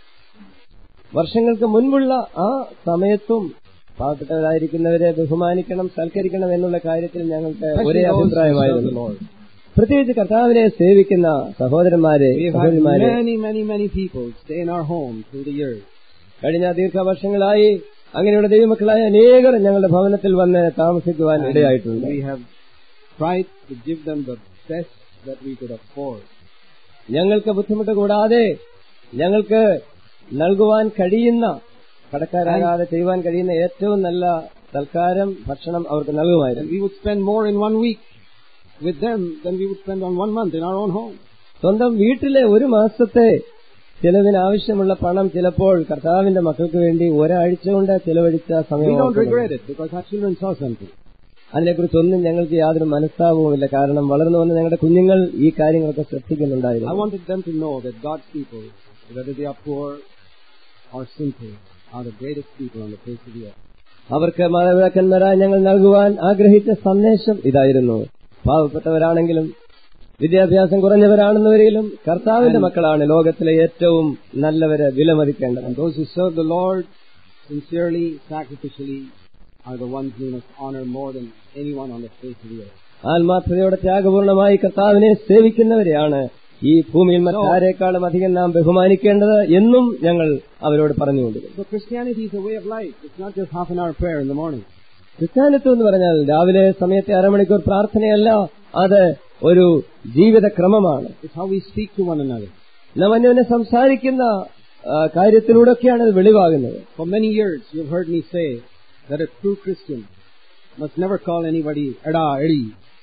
വർഷങ്ങൾക്ക് മുൻപുള്ള ആ സമയത്തും പാവപ്പെട്ടവരായിരിക്കുന്നവരെ ബഹുമാനിക്കണം സൽക്കരിക്കണം എന്നുള്ള കാര്യത്തിൽ ഞങ്ങൾക്ക് ഒരേ Especially those who serve the അഭിപ്രായമായിരുന്നു Lord. പ്രത്യേകിച്ച് കർത്താവിനെ സേവിക്കുന്ന സഹോദരന്മാരെ We've had സഹോദരിമാരെ many, many, many people stay in our home through the years. കഴിഞ്ഞ ദീർഘവർഷങ്ങളായി അങ്ങനെയുള്ള ദൈവമക്കളായ അനേകർ ഞങ്ങളുടെ ഭവനത്തിൽ വന്ന് താമസിക്കുവാൻ And ഇടയായിട്ടുണ്ട് we have tried to give them the best that we could afford. ഞങ്ങൾക്ക് ബുദ്ധിമുട്ട് കൂടാതെ ഞങ്ങൾക്ക് നൽകുവാൻ കഴിയുന്ന കടക്കാരാകാതെ ചെയ്യുവാൻ കഴിയുന്ന ഏറ്റവും നല്ല സൽക്കാരം ഭക്ഷണം അവർക്ക് And നൽകുമായിരുന്നു we would spend more in one week with them than we would spend on one month in our own home. സ്വന്തം വീട്ടിലെ ഒരു മാസത്തെ ചെലവിന് ആവശ്യമുള്ള പണം ചിലപ്പോൾ കർത്താവിന്റെ മക്കൾക്ക് വേണ്ടി ഒരാഴ്ച കൊണ്ട് ചെലവഴിച്ച We സമയം don't regret it because our children saw something. അതിനെക്കുറിച്ചൊന്നും ഞങ്ങൾക്ക് യാതൊരു മനസ്താപവുമില്ല കാരണം വളർന്നു വന്ന ഞങ്ങളുടെ കുഞ്ഞുങ്ങൾ ഈ കാര്യങ്ങളൊക്കെ I ശ്രദ്ധിക്കുന്നുണ്ടായിരുന്നു wanted them to know that God's people, whether they are poor or simple, are the greatest people on the face of the earth. അവർക്ക് മാതാപിതാക്കന്മാരായി ഞങ്ങൾ നൽകുവാൻ ആഗ്രഹിച്ച സന്ദേശം ഇതായിരുന്നു പാവപ്പെട്ടവരാണെങ്കിലും വിദ്യാഭ്യാസം കുറഞ്ഞവരാണെന്നവരിലും കർത്താവിന്റെ മക്കളാണ് ലോകത്തിലെ ഏറ്റവും നല്ലവരെ വിലമതിക്കേണ്ടത് And those who serve the Lord sincerely, sacrificially, are the ones we must honor more than anyone on the face of the earth. ആത്മാർത്ഥതയോടെ ത്യാഗപൂർണമായി കർത്താവിനെ സേവിക്കുന്നവരെയാണ് ഈ ഭൂമിയിൽ മറ്റാരേക്കാളും അധികം നാം ബഹുമാനിക്കേണ്ടത് എന്നും ഞങ്ങൾ അവരോട് പറഞ്ഞുകൊണ്ടിരുന്നു So Christianity is a way of life. It's not just half an hour prayer in the morning. ക്രിസ്ത്യാനിത്വം എന്ന് പറഞ്ഞാൽ രാവിലെ സമയത്തെ അരമണിക്കൂർ പ്രാർത്ഥനയല്ല അത് ഒരു ജീവിതക്രമമാണ് It's how we speak to one another. നാം അന്യോന്യം സംസാരിക്കുന്ന ആ, കാര്യത്തിലൂടെയൊക്കെയാണ് ഇത് വെളിവാകുന്നത് For many years, you've heard me say that a true Christian must never call anybody Eda, Edi.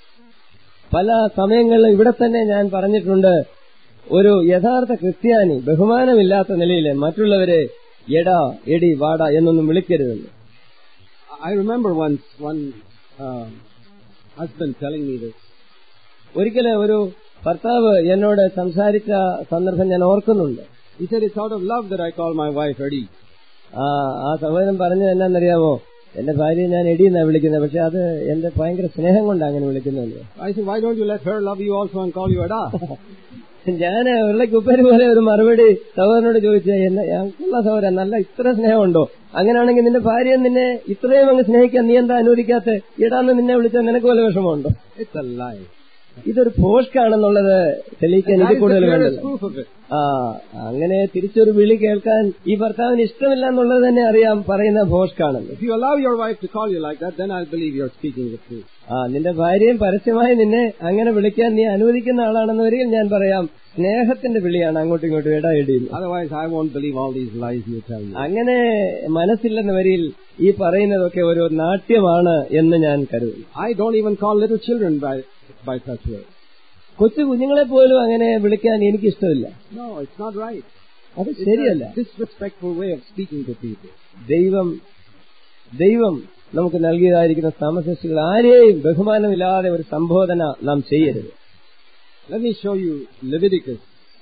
പല സമയങ്ങളിലും ഇവിടെ തന്നെ ഞാൻ പറഞ്ഞിട്ടുണ്ട് ഒരു യഥാർത്ഥ ക്രിസ്ത്യാനി ബഹുമാനമില്ലാത്ത നിലയിൽ മറ്റുള്ളവരെ എടാ എടി വാട എന്നൊന്നും വിളിക്കരുതെന്ന് I remember once one uh, husband telling me this. ഒരിക്കലും ഒരു ഭർത്താവ് എന്നോട് സംസാരിച്ച സന്ദർഭം ഞാൻ ഓർക്കുന്നുണ്ട് He said, It's out of love that I call my wife Edi. ആ ആ സഹോദരൻ പറഞ്ഞത് എന്നാന്നറിയാമോ എന്റെ ഭാര്യയെ ഞാൻ എടി എന്നാ വിളിക്കുന്നത് പക്ഷെ അത് എന്റെ ഭയങ്കര സ്നേഹം കൊണ്ട് അങ്ങനെ വിളിക്കുന്നത് I said, Why don't you let her love you also and call you Eda? ഞാൻ ഉരുളയ്ക്ക് ഉപ്പേരി പോലെ ഒരു മറുപടി സഹോദരനോട് ചോദിച്ചേ എന്നെ ഞങ്ങൾക്കുള്ള സഹോദരൻ നല്ല ഇത്ര സ്നേഹമുണ്ടോ അങ്ങനെയാണെങ്കിൽ നിന്റെ ഭാര്യയെ നിന്നെ ഇത്രയും അങ്ങ് സ്നേഹിക്കാൻ നീ എന്താ അനുവദിക്കാത്ത ഇടാന്ന് നിന്നെ വിളിച്ചാൽ നിനക്ക് വല്ല വിഷമമുണ്ടോ it's a lie. ഇതൊരു ഭോഷ്കാണെന്നുള്ളത് തെളിയിക്കാൻ That എനിക്ക് is the കൂടുതൽ clearest വേണ്ടല്ലോ proof of it. ആ അങ്ങനെ തിരിച്ചൊരു വിളി കേൾക്കാൻ ഈ ഭർത്താവിന് ഇഷ്ടമില്ല എന്നുള്ളത് തന്നെ അറിയാം പറയുന്ന ഭോഷ്കാണെന്ന് If you allow your wife to call you like that, then I'll believe you're speaking the truth. ആ നിന്റെ ഭാര്യയും പരസ്യമായി നിന്നെ അങ്ങനെ വിളിക്കാൻ നീ അനുവദിക്കുന്ന ആളാണെന്ന് വരികിൽ ഞാൻ പറയാം സ്നേഹത്തിന്റെ വിളിയാണ് അങ്ങോട്ടും ഇങ്ങോട്ടും ഇടയിടിയും Otherwise, I won't believe all these lies you tell me. അങ്ങനെ മനസ്സില്ലെന്ന വരിയിൽ ഈ പറയുന്നതൊക്കെ ഒരു നാട്യമാണ് എന്ന് ഞാൻ കരുതുന്നു I don't even call little children by, by such words. കൊച്ചു കുഞ്ഞുങ്ങളെ പോലും അങ്ങനെ വിളിക്കാൻ എനിക്കിഷ്ടമില്ല No, it's not right. അത് It's ശരിയല്ല a disrespectful way of speaking to people. ദൈവം ദൈവം നമുക്ക് നൽകിയതായിരിക്കുന്ന സമസൃഷ്ടികൾ ആരെയും ബഹുമാനമില്ലാതെ ഒരു സംബോധന നാം ചെയ്യരുത് Let me show you Leviticus.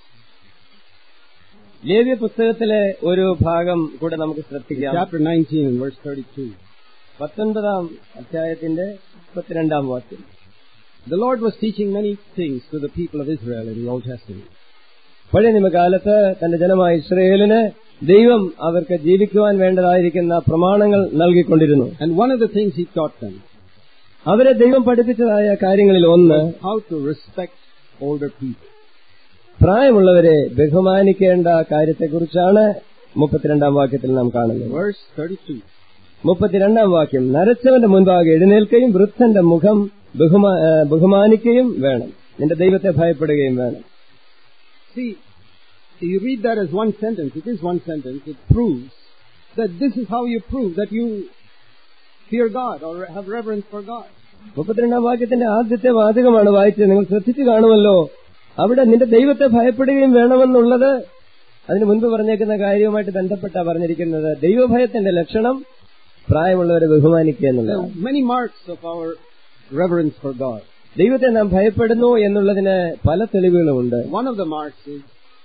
ലേവ്യ പുസ്തകത്തിലെ ഒരു ഭാഗം കൂടെ നമുക്ക് ശ്രദ്ധിക്കാം Chapter 19 and verse 32. പത്തൊൻപതാം അധ്യായത്തിന്റെ മുപ്പത്തിരണ്ടാം വാക്യം The Lord was teaching many things to the people of Israel in the Old Testament. പഴയ നിയമകാലത്ത് തന്റെ ജനമായ ഇസ്രയേലിന് ദൈവം അവർക്ക് ജീവിക്കുവാൻ വേണ്ടതായിരിക്കുന്ന പ്രമാണങ്ങൾ നൽകിക്കൊണ്ടിരുന്നു And one of the things He taught them, അവരെ ദൈവം പഠിപ്പിച്ചതായ കാര്യങ്ങളിൽ ഒന്ന് how to respect older people. പ്രായമുള്ളവരെ ബഹുമാനിക്കേണ്ട കാര്യത്തെക്കുറിച്ചാണ് മുപ്പത്തിരണ്ടാം വാക്യത്തിൽ നാം കാണുന്നത് Verse 32. മുപ്പത്തിരണ്ടാം വാക്യം നരച്ചവന്റെ മുൻപാകെ എഴുന്നേൽക്കുകയും വൃദ്ധന്റെ മുഖം ബഹുമാ- ഏ, ബഹുമാനിക്കുകയും വേണം നിന്റെ ദൈവത്തെ ഭയപ്പെടുകയും വേണം See, you read that as one sentence. It is one sentence. It proves that this is how you prove that you fear God or have reverence for God. മുപ്പത്തിരണ്ടാം വാക്യത്തിന്റെ ആദ്യത്തെ വാചകമാണ് വായിച്ചത് നിങ്ങൾ ശ്രദ്ധിച്ചു കാണുമല്ലോ അവിടെ നിന്റെ ദൈവത്തെ ഭയപ്പെടുകയും വേണമെന്നുള്ളത് അതിന് മുൻപ് പറഞ്ഞേക്കുന്ന കാര്യവുമായിട്ട് ബന്ധപ്പെട്ട പറഞ്ഞിരിക്കുന്നത് ദൈവഭയത്തിന്റെ ലക്ഷണം പ്രായമുള്ളവരെ ബഹുമാനിക്കുക There എന്നുള്ളതാണ് are many marks of our reverence for God. ദൈവത്തെ നാം ഭയപ്പെടുന്നു എന്നുള്ളതിന് പല തെളിവുകളുമുണ്ട് One of the marks is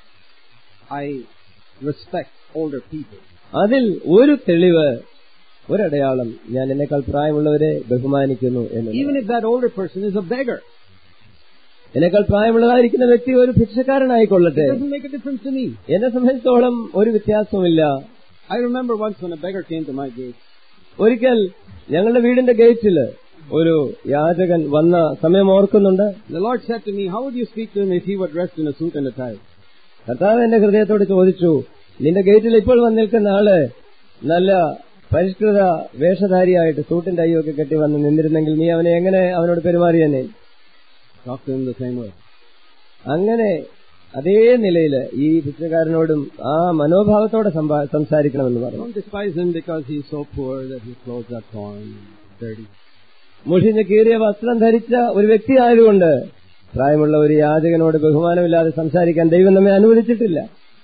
I respect older people. അതിൽ ഒരു തെളിവ് ഒരടയാളം ഞാൻ എന്നെക്കാൾ പ്രായമുള്ളവരെ ബഹുമാനിക്കുന്നു എന്ന് Even if that older person is a beggar, എന്നെക്കാൾ പ്രായമുള്ളതായിരിക്കുന്ന വ്യക്തി ഒരു it ഭിക്ഷക്കാരനായിക്കൊള്ളട്ടെ doesn't make a difference to me. എന്നെ സംബന്ധിച്ചോളം ഒരു വ്യത്യാസവുമില്ല I remember once when a beggar came to my gate. ഒരിക്കൽ ഞങ്ങളുടെ വീടിന്റെ ഗേറ്റിൽ ഒരു യാചകൻ വന്ന സമയം ഓർക്കുന്നുണ്ട് The Lord said to me, How would you speak to him if he were dressed in a suit and a tie? കർത്താവ് എന്റെ ഹൃദയത്തോട് ചോദിച്ചു നിന്റെ ഗേറ്റിൽ ഇപ്പോൾ വന്ന് നിൽക്കുന്ന ആള് നല്ല പരിഷ്കൃത വേഷധാരിയായിട്ട് സൂട്ടിന്റെ അയ്യൊക്കെ കെട്ടി വന്ന് നിന്നിരുന്നെങ്കിൽ നീ അവനെ എങ്ങനെ അവനോട് പെരുമാറിയെന്നെ Talk to him the same way. അങ്ങനെ അതേ നിലയിൽ ഈ ഭിക്ഷക്കാരനോടും ആ മനോഭാവത്തോടെ സംഭാ- സംസാരിക്കണമെന്ന് പറഞ്ഞു Don't despise him because he's so poor that his clothes are torn and dirty. മുഷിഞ്ഞ് കീറിയ വസ്ത്രം ധരിച്ച ഒരു വ്യക്തി ആയതുകൊണ്ട് പ്രായമുള്ള ഒരു യാചകനോട് ബഹുമാനമില്ലാതെ സംസാരിക്കാൻ ദൈവം നമ്മെ അനുവദിച്ചിട്ടില്ല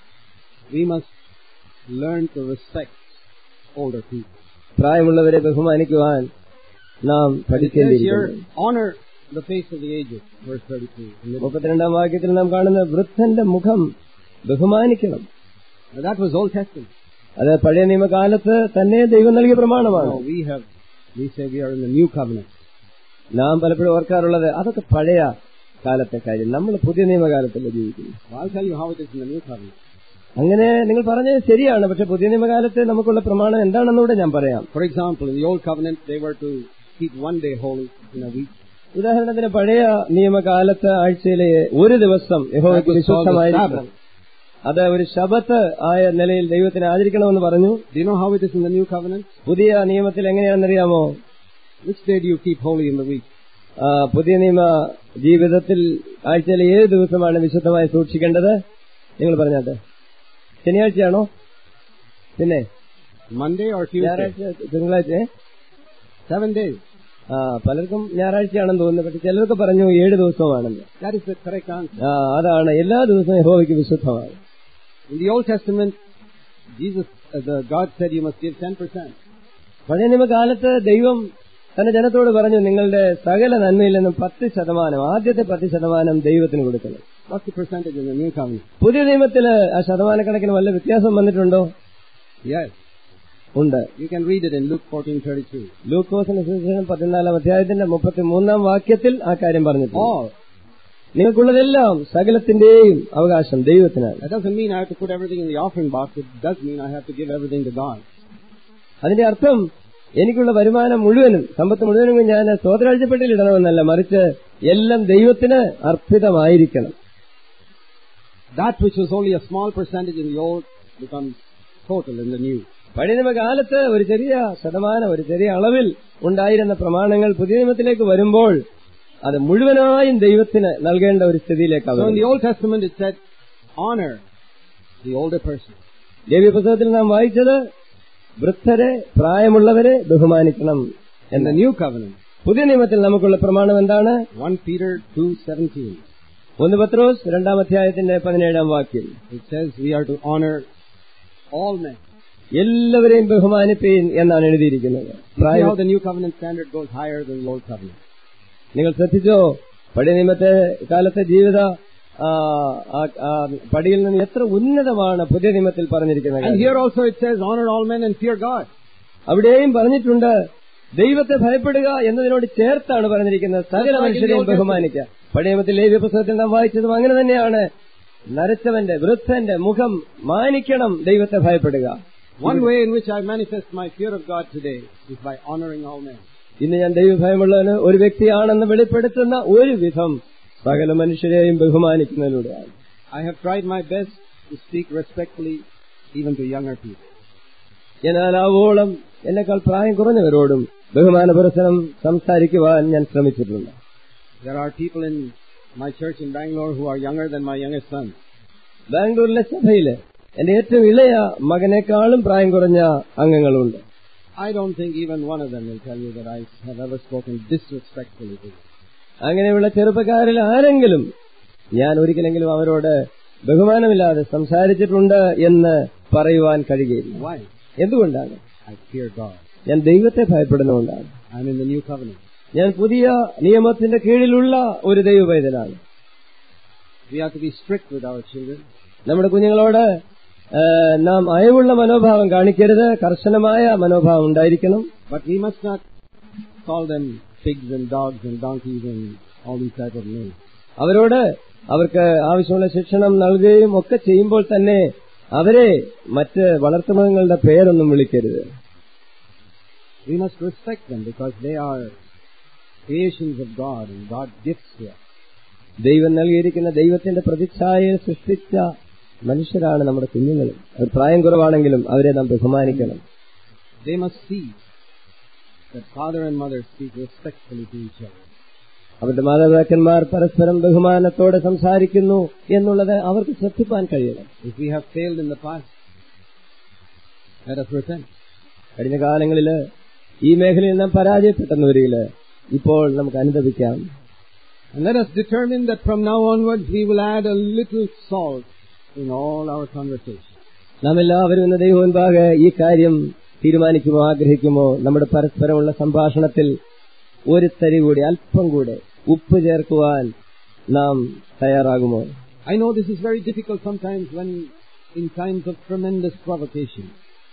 We must learn to respect older people. പ്രായമുള്ളവരെ ബഹുമാനിക്കുവാൻ നാം It says here, പഠിക്കേണ്ടിയിരിക്കുന്നു honor the face of the aged, verse 32. And മുപ്പത്തിരണ്ടാം വാക്യത്തിൽ നാം കാണുന്ന വൃദ്ധന്റെ മുഖം ബഹുമാനിക്കണം That was Old Testament. അത് പഴയ നിയമകാലത്ത് തന്നെ ദൈവം നൽകിയ പ്രമാണമാണ് Now we have, we say we are in the new covenant. നാം പലപ്പോഴും ഓർക്കാറുള്ളത് അതൊക്കെ പഴയ കാലത്തെ കാര്യം നമ്മൾ പുതിയ നിയമകാലത്തല്ലേ ജീവിക്കുന്നു Well, I'll tell you how it is in the new covenant. അങ്ങനെ നിങ്ങൾ പറഞ്ഞത് ശരിയാണ് പക്ഷെ പുതിയ നിയമകാലത്ത് നമുക്കുള്ള പ്രമാണം എന്താണെന്നൂടെ ഞാൻ പറയാം For example, in the Old Covenant, they were to keep one day holy in a week. ഉദാഹരണത്തിന് പഴയ നിയമകാലത്ത് ആഴ്ചയിലെ ഒരു ദിവസം യഹോവയ്ക്ക് That was called the വിശുദ്ധമായിരിക്കണം അത് ഒരു ശബത്ത് ആയ നിലയിൽ ദൈവത്തിന് ആചരിക്കണമെന്ന് പറഞ്ഞു Do you know how it is in the new covenant? പുതിയ നിയമത്തിൽ എങ്ങനെയാണെന്നറിയാമോ Which day do you keep holy in the week? ആ, പുതിയ നിയമ ജീവിതത്തിൽ ആഴ്ചയിലെ ഏത് ദിവസമാണ് വിശുദ്ധമായി സൂക്ഷിക്കേണ്ടത് നിങ്ങൾ പറഞ്ഞത് ശനിയാഴ്ചയാണോ പിന്നെ Monday or Tuesday? ഞായറാഴ്ച തിങ്കളാഴ്ച ഏ? Seven days. ആ പലർക്കും ഞായറാഴ്ചയാണെന്ന് തോന്നുന്നു പക്ഷെ ചിലർക്ക് പറഞ്ഞു ഏഴ് ദിവസമാണെന്ന് That is the correct answer. ആ അതാണ് എല്ലാ ദിവസവും യഹോവയ്ക്ക് വിശുദ്ധമാണ് In the Old Testament, Jesus, uh, the God said you must give 10%. പഴയ നിയമകാലത്ത് ദൈവം തന്റെ ജനത്തോട് പറഞ്ഞു നിങ്ങളുടെ സകല നന്മയിൽ നിന്നും പത്ത് ശതമാനം ആദ്യത്തെ പത്ത് ശതമാനം ദൈവത്തിന് കൊടുക്കണം What's the percentage in the new covenant? പുതിയ നിയമത്തില് ആ ശതമാനക്കണക്കിന് വല്ല വ്യത്യാസം വന്നിട്ടുണ്ടോ Yes. ഉണ്ട് You can read it in Luke 14:32. ലൂക്കോസിന് സുവിശേഷം പതിനാലാം അധ്യായത്തിന്റെ മുപ്പത്തി മൂന്നാം വാക്യത്തിൽ ആ കാര്യം പറഞ്ഞിട്ടുണ്ട് All. നിങ്ങൾക്കുള്ളതെല്ലാം സകലത്തിന്റെയും അവകാശം ദൈവത്തിനാണ് That doesn't mean I have to put everything in the offering box. It does mean I have to give everything to God. അതിന്റെ അർത്ഥം എനിക്കുള്ള വരുമാനം മുഴുവനും സമ്പത്ത് മുഴുവനും ഞാൻ സ്വതരാഴ്ചപ്പെട്ടിൽ ഇടണമെന്നല്ല മറിച്ച് എല്ലാം ദൈവത്തിന് അർപ്പിതമായിരിക്കണം That which was only a small percentage in the old becomes total in the new. പഴയ നിയമകാലത്ത് ഒരു ചെറിയ ശതമാനം ഒരു ചെറിയ അളവിൽ ഉണ്ടായിരുന്ന പ്രമാണങ്ങൾ പുതിയ നിയമത്തിലേക്ക് വരുമ്പോൾ അത് മുഴുവനായും ദൈവത്തിന് നൽകേണ്ട ഒരു സ്ഥിതിയിലേക്ക് So in the Old Testament it said, honor the older person. ദേവീ പുസ്തകത്തിൽ നാം വായിച്ചത് വൃദ്ധരെ പ്രായമുള്ളവരെ ബഹുമാനിക്കണം In എന്ന the New Covenant, പുതിയ നിയമത്തിൽ നമുക്കുള്ള പ്രമാണം എന്താണ് 1 Peter 2.17, ഒന്ന് പത്രോസ് രണ്ടാം അധ്യായത്തിന്റെ പതിനേഴാം വാക്യം it says we are to honor all men. എല്ലാവരെയും ബഹുമാനിപ്പീൻ എന്നാണ് എഴുതിയിരിക്കുന്നത് You see പ്രായം how the New Covenant standard goes higher than the Old Covenant. നിങ്ങൾ ശ്രദ്ധിച്ചോ പഴയ നിയമത്തെ കാലത്തെ ജീവിത ആ, ആ, ആ, പടിയിൽ നിന്ന് എത്ര ഉന്നതമാണ് പുതിയ നിയമത്തിൽ പറഞ്ഞിരിക്കുന്നത് And കാര്യം. here also it says honor all men and fear God. അവിടെയും പറഞ്ഞിട്ടുണ്ട് ദൈവത്തെ ഭയപ്പെടുക എന്നതിനോട് ചേർത്താണ് പറഞ്ഞിരിക്കുന്നത് സകല മനുഷ്യരെയും ബഹുമാനിക്കുക പഴയ നിയമത്തിൽ ലേവ്യ പുസ്തകത്തിൽ നാം വായിച്ചതും അങ്ങനെ തന്നെയാണ് നരച്ചവന്റെ വൃദ്ധന്റെ മുഖം മാനിക്കണം ദൈവത്തെ ഭയപ്പെടുക One way in which I manifest my fear of God today is by honoring all men. ഇന്ന് ഞാൻ ദൈവഭയമുള്ളവന് ഒരു വ്യക്തിയാണെന്ന് വെളിപ്പെടുത്തുന്ന ഒരു വിധം സകല മനുഷ്യരെയും ബഹുമാനിക്കുന്നതിലൂടെയാണ് I have tried my best to speak respectfully even to younger people. എന്നാൽ ആവോളം എന്നെക്കാൾ പ്രായം കുറഞ്ഞവരോടും ബഹുമാന പുരസരം സംസാരിക്കുവാൻ ഞാൻ ശ്രമിച്ചിട്ടുണ്ട് There are people in my church in Bangalore who are younger than my youngest son. ബാംഗ്ലൂരിലെ സഭയില് എന്റെ ഏറ്റവും ഇളയ മകനേക്കാളും പ്രായം കുറഞ്ഞ അംഗങ്ങളുണ്ട് I don't think even one of them will tell you that I have ever spoken disrespectfully to them. അങ്ങനെയുള്ള ചെറുപ്പക്കാരിൽ ആരെങ്കിലും ഞാൻ ഒരിക്കലെങ്കിലും അവരോട് ബഹുമാനമില്ലാതെ സംസാരിച്ചിട്ടുണ്ട് എന്ന് പറയുവാൻ കഴിയുകയില്ല Why? എന്തുകൊണ്ടാണ് I fear God. ഞാൻ ദൈവത്തെ ഭയപ്പെടുന്നതുകൊണ്ടാണ് I'm in the new covenant. ഞാൻ പുതിയ നിയമത്തിന്റെ കീഴിലുള്ള ഒരു ദൈവപൈതലാണ് We have to be strict with our children. നമ്മുടെ കുഞ്ഞുങ്ങളോട് ആ, നാം അയവുള്ള മനോഭാവം കാണിക്കരുത് കർശനമായ മനോഭാവം ഉണ്ടായിരിക്കണം But we must not call them pigs and dogs and donkeys and all these type of names. അവരോട് അവർക്ക് ആവശ്യമുള്ള ശിക്ഷണം നൽകുകയും ഒക്കെ ചെയ്യുമ്പോൾ തന്നെ അവരെ മറ്റ് വളർത്തുമൃഗങ്ങളുടെ പേരൊന്നും വിളിക്കരുത് We must respect them because they are creations of God and God gifts to us. ദൈവം നൽകിയിരിക്കുന്ന ദൈവത്തിന്റെ പ്രതിച്ഛായയെ സൃഷ്ടിച്ച മനുഷ്യരാണ് നമ്മുടെ കുഞ്ഞുങ്ങൾ അവർ പ്രായം കുറവാണെങ്കിലും അവരെ നാം ബഹുമാനിക്കണം They must see that father and mother speak respectfully to each other. അവരുടെ മാതാപിതാക്കന്മാർ പരസ്പരം ബഹുമാനത്തോടെ സംസാരിക്കുന്നു എന്നുള്ളത് അവർക്ക് ശ്രദ്ധിപ്പാൻ കഴിയണം If we have failed in the past, let us repent. കഴിഞ്ഞ കാലങ്ങളില് ഈ മേഖലയിൽ നാം പരാജയപ്പെട്ടെന്ന് വരികില് ഇപ്പോൾ നമുക്ക് അനുദപിക്കാം And let us determine that from now onwards we will add a little salt in all our conversations. നാം എല്ലാവരും ഇന്ന് ദൈവം മുൻപാകെ ഈ കാര്യം തീരുമാനിക്കുമോ ആഗ്രഹിക്കുമോ നമ്മുടെ പരസ്പരമുള്ള സംഭാഷണത്തിൽ ഒരു തരി കൂടി അല്പം കൂടെ ഉപ്പ് ചേർക്കുവാൻ നാം തയ്യാറാകുമോ I know this is very difficult sometimes when in times of tremendous provocation.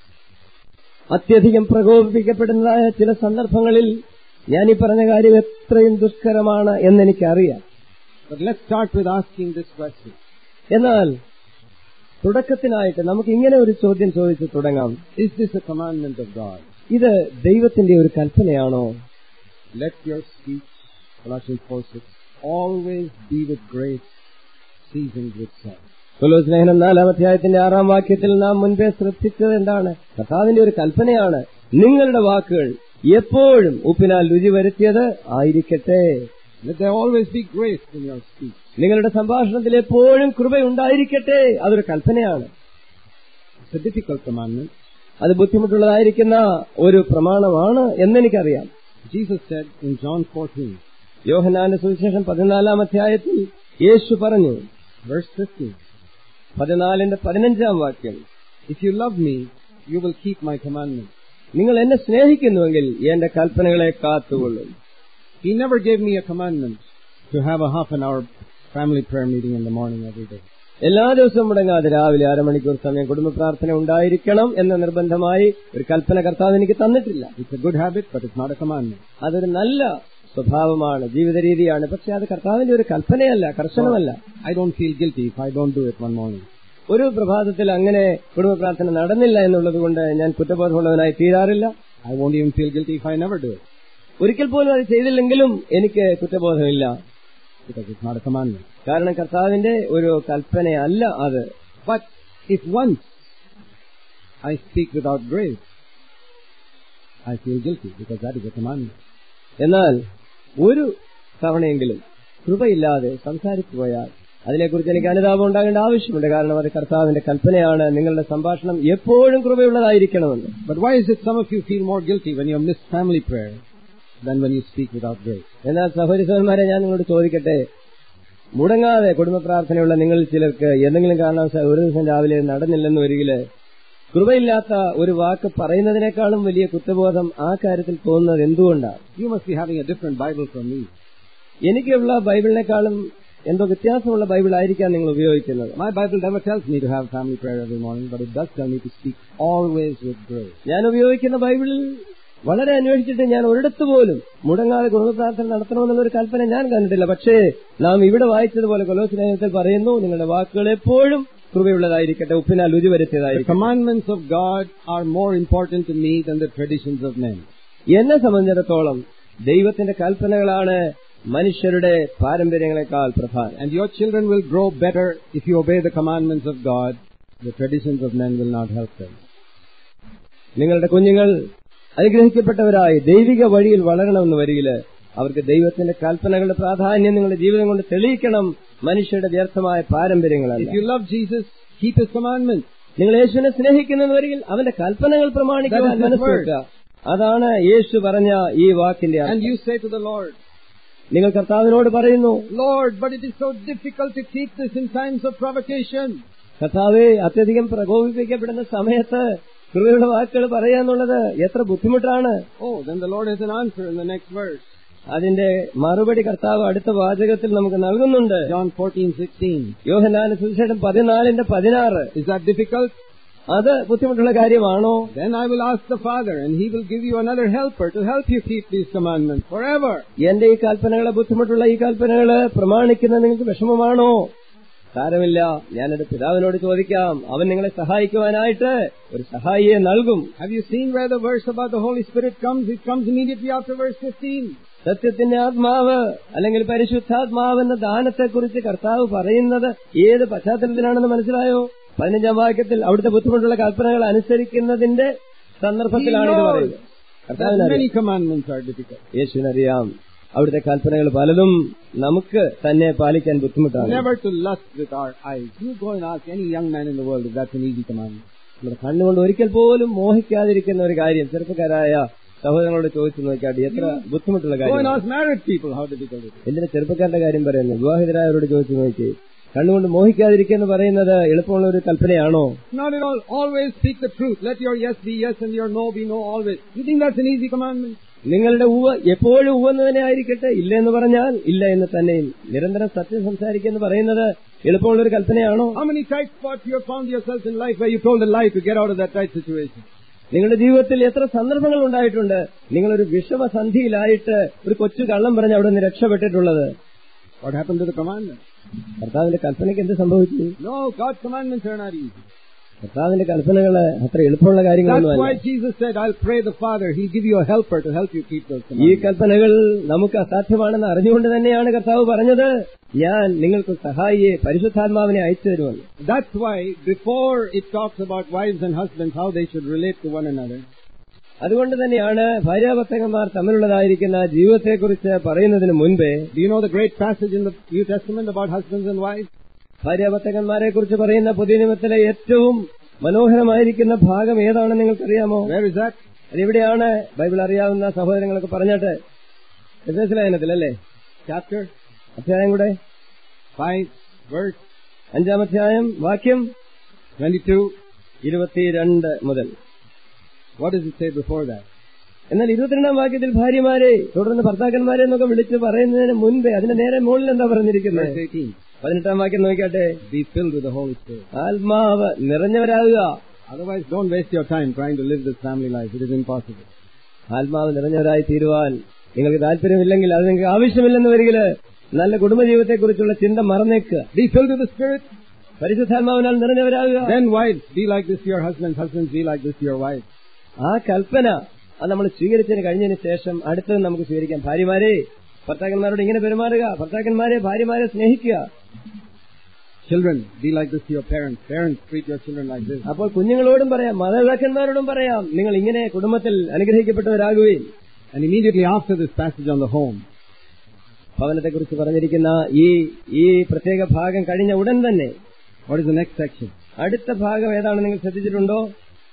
അത്യധികം പ്രകോപിപ്പിക്കപ്പെടുന്നതായ ചില സന്ദർഭങ്ങളിൽ ഞാൻ ഈ പറഞ്ഞ കാര്യം എത്രയും ദുഷ്കരമാണ് എന്നെനിക്കറിയാം But let's start with asking this question. എന്നാൽ തുടക്കത്തിനായിട്ട് നമുക്ക് ഇങ്ങനെ ഒരു ചോദ്യം ചോദിച്ചു തുടങ്ങാം Is this a commandment of God? ഇത് ദൈവത്തിന്റെ ഒരു കൽപ്പനയാണോ Let your speech, Colossians 4 6, always be with grace, seasoned with salt. കൊലോസ് ലേഖനം നാലാം അധ്യായത്തിന്റെ ആറാം വാക്യത്തിൽ നാം മുൻപേ ശ്രദ്ധിച്ചത് എന്താണ് കർത്താവിന്റെ ഒരു കൽപ്പനയാണ് നിങ്ങളുടെ വാക്കുകൾ എപ്പോഴും ഉപ്പിനാൽ രുചി വരുത്തിയത് ആയിരിക്കട്ടെ Let there always be grace in your speech. നിങ്ങളുടെ സംഭാഷണത്തിൽ എപ്പോഴും കൃപയുണ്ടായിരിക്കട്ടെ അതൊരു കൽപ്പനയാണ് It's a difficult commandment. അത് ബുദ്ധിമുട്ടുള്ളതായിരിക്കുന്ന ഒരു പ്രമാണമാണ് എന്നെനിക്കറിയാം Jesus said in John 14, യോഹനാന്റെ സുവിശേഷം പതിനാലാം അധ്യായത്തിൽ യേശു പറഞ്ഞു verse 15, പതിനാലിന്റെ പതിനഞ്ചാം വാക്യം If you love me, you will keep my commandments. നിങ്ങൾ എന്നെ സ്നേഹിക്കുന്നുവെങ്കിൽ എന്റെ കൽപ്പനകളെ കാത്തുകൊള്ളും He never gave me a commandment to have a half an hour family prayer meeting in the morning every day. എല്ലാ ദിവസവും മുടങ്ങാതെ രാവിലെ അരമണിക്കൂർ സമയം കുടുംബ പ്രാർത്ഥന ഉണ്ടായിരിക്കണം എന്ന നിർബന്ധമായി ഒരു കൽപ്പന കർത്താവ് എനിക്ക് തന്നിട്ടില്ല It's a good habit, but it's not a commandment. അതൊരു നല്ല സ്വഭാവമാണ് ജീവിത രീതിയാണ് പക്ഷെ അത് കർത്താവിന്റെ ഒരു കൽപ്പനയല്ല കർശനമല്ല I don't feel guilty if I don't do it one morning. ഒരു പ്രഭാതത്തിൽ അങ്ങനെ കുടുംബ പ്രാർത്ഥന നടന്നില്ല എന്നുള്ളത് കൊണ്ട് ഞാൻ കുറ്റബോധമുള്ളവനായി തീരാറില്ല I won't even feel guilty if I never do it. ഒരിക്കൽ പോലും അത് ചെയ്തില്ലെങ്കിലും എനിക്ക് കുറ്റബോധമില്ല because it's not a commandment. കാരണം കർത്താവിന്റെ ഒരു കൽപ്പനയല്ല അത് But if once I speak without grace, I feel guilty because that is a commandment. എന്നാൽ ഒരു തവണയെങ്കിലും കൃപയില്ലാതെ സംസാരിച്ചു പോയാൽ അതിനെക്കുറിച്ച് എനിക്ക് അനുതാപം ഉണ്ടാകേണ്ട ആവശ്യമുണ്ട് കാരണം അത് കർത്താവിന്റെ കൽപ്പനയാണ് നിങ്ങളുടെ സംഭാഷണം എപ്പോഴും കൃപയുള്ളതായിരിക്കണമെന്ന് But why is it some of you feel more guilty when you have missed family prayer than when you speak without grace? എന്നാൽ സഹോദരിസന്മാരെ ഞാൻ നിങ്ങളോട് ചോദിക്കട്ടെ മുടങ്ങാതെ കുടുംബ പ്രാർത്ഥനയുള്ള നിങ്ങൾ ചിലർക്ക് എന്തെങ്കിലും കാരണവശാൽ ഒരു ദിവസം രാവിലെ നടന്നില്ലെന്ന് വരികില് കൃപയില്ലാത്ത ഒരു വാക്ക് പറയുന്നതിനേക്കാളും വലിയ കുറ്റബോധം ആ കാര്യത്തിൽ തോന്നുന്നത് എന്തുകൊണ്ടാണ് You must be having a different Bible from me. എനിക്കുള്ള ബൈബിളിനേക്കാളും എന്തോ വ്യത്യാസമുള്ള ബൈബിൾ ആയിരിക്കാം നിങ്ങൾ ഉപയോഗിക്കുന്നത് My Bible never tells me to have family prayer every morning, but it does tell me to speak always with grace. ഞാൻ ഉപയോഗിക്കുന്ന ബൈബിളിൽ വളരെ അന്വേഷിച്ചിട്ട് ഞാൻ ഒരിടത്ത് പോലും മുടങ്ങാതെ കുടുംബ പ്രാർത്ഥന നടത്തണമെന്നുള്ള ഒരു കൽപ്പന ഞാൻ കണ്ടിട്ടില്ല പക്ഷേ നാം ഇവിടെ വായിച്ചതുപോലെ കൊലോസ്ലേഖനത്തിൽ പറയുന്നു നിങ്ങളുടെ വാക്കുകൾ എപ്പോഴും കൃപയുള്ളതായിരിക്കട്ടെ ഉപ്പിനാൽ രുചി The വരുത്തിയതായിരിക്കും commandments of God are more important to me than the traditions of men. എന്നെ സംബന്ധിച്ചിടത്തോളം ദൈവത്തിന്റെ കൽപ്പനകളാണ് മനുഷ്യരുടെ പാരമ്പര്യങ്ങളെക്കാൾ പ്രധാനം And your children will grow better if you obey the commandments of God. The traditions of men will not help them. നിങ്ങളുടെ കുഞ്ഞുങ്ങൾ അനുഗ്രഹിക്കപ്പെട്ടവരായി ദൈവിക വഴിയിൽ വളരണമെന്ന് വരികില് അവർക്ക് ദൈവത്തിന്റെ കൽപ്പനകളുടെ പ്രാധാന്യം നിങ്ങളുടെ ജീവിതം കൊണ്ട് തെളിയിക്കണം മനുഷ്യരുടെ വ്യർത്ഥമായ പാരമ്പര്യങ്ങളല്ല If you love Jesus, keep His commandments. നിങ്ങൾ യേശുവിനെ സ്നേഹിക്കുന്നെന്ന് വരികിൽ അവന്റെ കൽപ്പനകൾ പ്രമാണിക്കുവാൻ That is his മനസ്സുവെക്കുക അതാണ് യേശു പറഞ്ഞ ഈ വാക്കിന്റെ And അർത്ഥം you say to the Lord, നിങ്ങൾ കർത്താവിനോട് പറയുന്നു Lord, but it is so difficult to keep this in times of provocation. കർത്താവെ അത്യധികം പ്രകോപിപ്പിക്കപ്പെടുന്ന സമയത്ത് കൃപയുടെ വാക്കുകൾ പറയാന്നുള്ളത് എത്ര ബുദ്ധിമുട്ടാണ് Oh, then the Lord has an answer in the next verse. അതിന്റെ മറുപടി കർത്താവ് അടുത്ത വാചകത്തിൽ നമുക്ക് നൽകുന്നുണ്ട് John 14, 16. യോഹനാന സുവിശേഷം പതിനാലിന്റെ പതിനാറ് Is that difficult? അത് ബുദ്ധിമുട്ടുള്ള കാര്യമാണോ Then I will ask the Father, and He will give you another helper to help you keep these commandments forever. എന്റെ ഈ കൽപ്പനകളെ ബുദ്ധിമുട്ടുള്ള ഈ കൽപ്പനകള് പ്രമാണിക്കുന്ന നിങ്ങൾക്ക് വിഷമമാണോ സാരമില്ല ഞാനെന്റെ പിതാവിനോട് ചോദിക്കാം അവൻ നിങ്ങളെ സഹായിക്കുവാനായിട്ട് ഒരു സഹായിയെ നൽകും Have you seen where the verse about the Holy Spirit comes? It comes immediately after verse 15. സത്യത്തിന്റെ ആത്മാവ് അല്ലെങ്കിൽ പരിശുദ്ധാത്മാവ് എന്ന ദാനത്തെക്കുറിച്ച് കർത്താവ് പറയുന്നത് ഏത് പശ്ചാത്തലത്തിലാണെന്ന് മനസ്സിലായോ പതിനഞ്ചാം വാക്യത്തിൽ അവിടുത്തെ ബുദ്ധിമുട്ടുള്ള കൽപ്പനകൾ അനുസരിക്കുന്നതിന്റെ സന്ദർഭത്തിലാണ് ഇത് പറയുന്നത് That കർത്താവിനറിയാം many commandments are difficult. യേശുവിനറിയാം അവിടുത്തെ കൽപ്പനകൾ പലതും നമുക്ക് തന്നെ പാലിക്കാൻ ബുദ്ധിമുട്ടാണ് Never to lust with our eyes. You go and ask any young man in the world if that's an easy commandment. നമ്മുടെ കണ്ണുകൊണ്ട് ഒരിക്കൽ പോലും മോഹിക്കാതിരിക്കുന്ന ഒരു കാര്യം ചെറുപ്പക്കാരായ സഹോദരങ്ങളോട് ചോദിച്ചു നോക്കിയാട്ട് എത്ര ബുദ്ധിമുട്ടുള്ള Go and കാര്യം ask married people how difficult it is. എന്തിനാ ചെറുപ്പക്കാരുടെ കാര്യം പറയുന്നു വിവാഹിതരായവരോട് ചോദിച്ചു നോക്കി കണ്ണുകൊണ്ട് മോഹിക്കാതിരിക്കുക എന്ന് പറയുന്നത് എളുപ്പമുള്ള ഒരു കൽപ്പനയാണോ Not at all. Always speak the truth. Let your yes be yes and your no be no always. You think that's an easy commandment? നിങ്ങളുടെ ഉവ എപ്പോഴും ഉവെന്ന് തന്നെ ആയിരിക്കട്ടെ ഇല്ല എന്ന് പറഞ്ഞാൽ ഇല്ല എന്ന് തന്നെയും നിരന്തരം സത്യം സംസാരിക്കുക എന്ന് പറയുന്നത് എളുപ്പമുള്ള ഒരു കൽപ്പനയാണോ How many tight spots you have found yourself in life where you told a lie to get out of that tight situation? നിങ്ങളുടെ ജീവിതത്തിൽ എത്ര സന്ദർഭങ്ങൾ ഉണ്ടായിട്ടുണ്ട് നിങ്ങളൊരു വിഷമസന്ധിയിലായിട്ട് ഒരു കൊച്ചു കള്ളം പറഞ്ഞ് അവിടെ നിന്ന് രക്ഷപ്പെട്ടിട്ടുള്ളത് What happened to the commandment? കർത്താവിന്റെ കൽപ്പനയ്ക്ക് എന്ത് സംഭവിച്ചു No, God's commandments are not easy. കർത്താവിന്റെ കൽപ്പനകള് അത്ര എളുപ്പമുള്ള That's കാര്യങ്ങളൊന്നുമല്ല why Jesus said, I'll pray the Father. He'll give you a helper to help you keep those ഈ commandments. കൽപ്പനകൾ നമുക്ക് അസാധ്യമാണെന്ന് അറിഞ്ഞുകൊണ്ട് തന്നെയാണ് കർത്താവ് പറഞ്ഞത് ഞാൻ നിങ്ങൾക്ക് സഹായിയെ പരിശുദ്ധാത്മാവിനെ അയച്ചു തരുമെന്ന് That's why before it talks about wives and husbands, how they should relate to one another, അതുകൊണ്ട് തന്നെയാണ് ഭാര്യാഭർത്തകന്മാർ തമ്മിലുള്ളതായിരിക്കുന്ന ജീവിതത്തെക്കുറിച്ച് പറയുന്നതിന് മുൻപേ do you know the great passage in the New Testament about husbands and wives? ഭാര്യാഭർത്തകന്മാരെ കുറിച്ച് പറയുന്ന പുതിയ നിയമത്തിലെ ഏറ്റവും മനോഹരമായിരിക്കുന്ന ഭാഗം ഏതാണെന്ന് നിങ്ങൾക്കറിയാമോ Where is that? അതെവിടെയാണ് ബൈബിൾ അറിയാവുന്ന സഹോദരങ്ങളൊക്കെ പറഞ്ഞിട്ട് യഥാശിലായനത്തിലല്ലേ Chapter അധ്യായം കൂടെ 5, verse അഞ്ചാം അധ്യായം വാക്യം 22. ഇരുപത്തിരണ്ട് മുതൽ What does it say before that? എന്നാൽ ഇരുപത്തിരണ്ടാം വാക്യത്തിൽ ഭാര്യമാരെ തുടർന്ന് ഭർത്താക്കന്മാരെ എന്നൊക്കെ വിളിച്ച് പറയുന്നതിന് മുൻപേ അതിന്റെ നേരെ മുകളിൽ എന്താ പറഞ്ഞിരിക്കുന്നത് Verse 18. പതിനെട്ടാം വാക്യം നോക്കിയാട്ടെ Be filled with the Holy Spirit. ആത്മാവ് നിറഞ്ഞവരാകുക Otherwise, don't waste your time trying to live this family life. It is impossible. ആത്മാവ് നിറഞ്ഞവരായി തീരുവാൻ നിങ്ങൾക്ക് താല്പര്യമില്ലെങ്കിൽ അത് നിങ്ങൾക്ക് ആവശ്യമില്ലെന്ന് വരികില് നല്ല കുടുംബജീവിതത്തെക്കുറിച്ചുള്ള ചിന്ത മറന്നേക്കുക Be filled with the Spirit. പരിശുദ്ധാത്മാവിനാൽ നിറഞ്ഞവരാകുക Then wives, be like this to your husbands. Husbands, be like this to your wives. ആ കൽപ്പന അത് നമ്മൾ സ്വീകരിച്ചതിന് കഴിഞ്ഞതിന് ശേഷം അടുത്തത് നമുക്ക് സ്വീകരിക്കാം ഭാര്യമാരെ ഭർത്താക്കന്മാരോട് ഇങ്ങനെ പെരുമാറുക ഭർത്താക്കന്മാരെ ഭാര്യമാരെ സ്നേഹിക്കുക Children, be like this to your parents. Parents, treat your children like this. അപ്പോൾ കുഞ്ഞുങ്ങളോടും പറയാം മാതാപിതാക്കന്മാരോടും പറയാം നിങ്ങൾ ഇങ്ങനെ കുടുംബത്തിൽ അനുഗ്രഹിക്കപ്പെട്ടവരാകുകയും And immediately after this passage on the home, ഭവനത്തെക്കുറിച്ച് പറഞ്ഞിരിക്കുന്ന ഈ ഈ പ്രത്യേക ഭാഗം കഴിഞ്ഞ ഉടൻ തന്നെ what is the next section? അടുത്ത ഭാഗം ഏതാണ് നിങ്ങൾ ശ്രദ്ധിച്ചിട്ടുണ്ടോ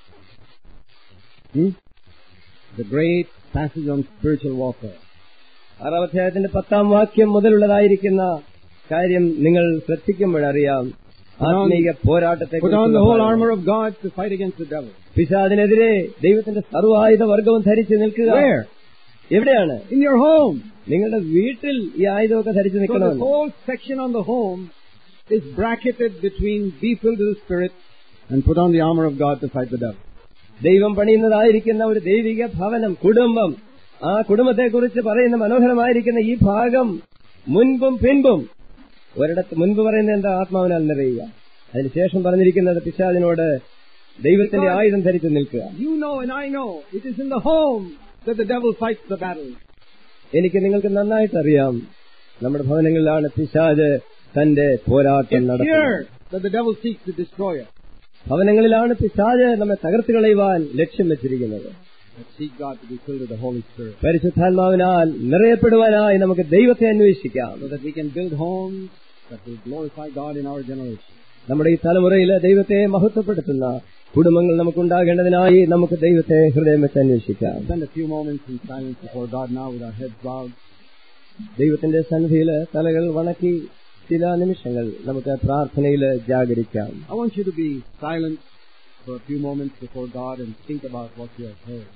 Hmm? The great passage on spiritual warfare. ആറാം അധ്യായത്തിന്റെ പത്താം വാക്യം മുതലുള്ളതായിരിക്കുന്ന കാര്യം നിങ്ങൾ ശ്രദ്ധിക്കുമ്പോഴറിയാം ആത്മീക പോരാട്ടത്തെ Put on the whole armor of God to fight against the devil. പിശാദിനെതിരെ ദൈവത്തിന്റെ സർവായുധ വർഗവും ധരിച്ച് നിൽക്കുക Where? എവിടെയാണ് In your home. നിങ്ങളുടെ വീട്ടിൽ ഈ ആയുധമൊക്കെ ധരിച്ച് So the നിൽക്കണമെന്ന് whole section on the home is bracketed between be filled with the Spirit and put on the armor of God to fight the devil. ദൈവം പണിയുന്നതായിരിക്കുന്ന ഒരു ദൈവിക ഭവനം കുടുംബം ആ കുടുംബത്തെക്കുറിച്ച് പറയുന്ന മനോഹരമായിരിക്കുന്ന ഈ ഭാഗം മുൻപും പിൻപും ഒരിടത്ത് മുൻപ് പറയുന്നത് എന്താ ആത്മാവിനാൽ നിറയുക അതിനുശേഷം പറഞ്ഞിരിക്കുന്നത് പിശാദിനോട് ദൈവത്തിന്റെ ആയുധം ധരിച്ച് നിൽക്കുക You know and I know it is in the home that the devil fights the battle. എനിക്ക് നിങ്ങൾക്ക് നന്നായിട്ട് അറിയാം നമ്മുടെ ഭവനങ്ങളിലാണ് പിശാജ് തന്റെ പോരാട്ടം It's നടത്തുന്നത് here that the devil seeks to destroy us. ഭവനങ്ങളിലാണ് പിശാജ് നമ്മെ തകർത്ത് കളയുവാൻ ലക്ഷ്യം വെച്ചിരിക്കുന്നത് Let's seek God to be filled with the Holy Spirit പരിശുദ്ധാത്മാവിനാൽ നിറയപ്പെടുവാനായി നമുക്ക് ദൈവത്തെ അന്വേഷിക്കാം so that we can build homes that will glorify God in our generation. നമ്മുടെ ഈ തലമുറയിൽ ദൈവത്തെ മഹത്വപ്പെടുത്തുന്ന കുടുംബങ്ങൾ നമുക്കുണ്ടാകേണ്ടതിനായി നമുക്ക് ദൈവത്തെ ഹൃദയം വെച്ച് അന്വേഷിക്കാം Spend a few moments in silence before God now with our heads bowed. ദൈവത്തിന്റെ സന്നിധിയിൽ തലകൾ വണക്കി ചില നിമിഷങ്ങൾ നമുക്ക് പ്രാർത്ഥനയിൽ ജാഗരിക്കാം I want you to be silent for a few moments before God and think about what you have heard.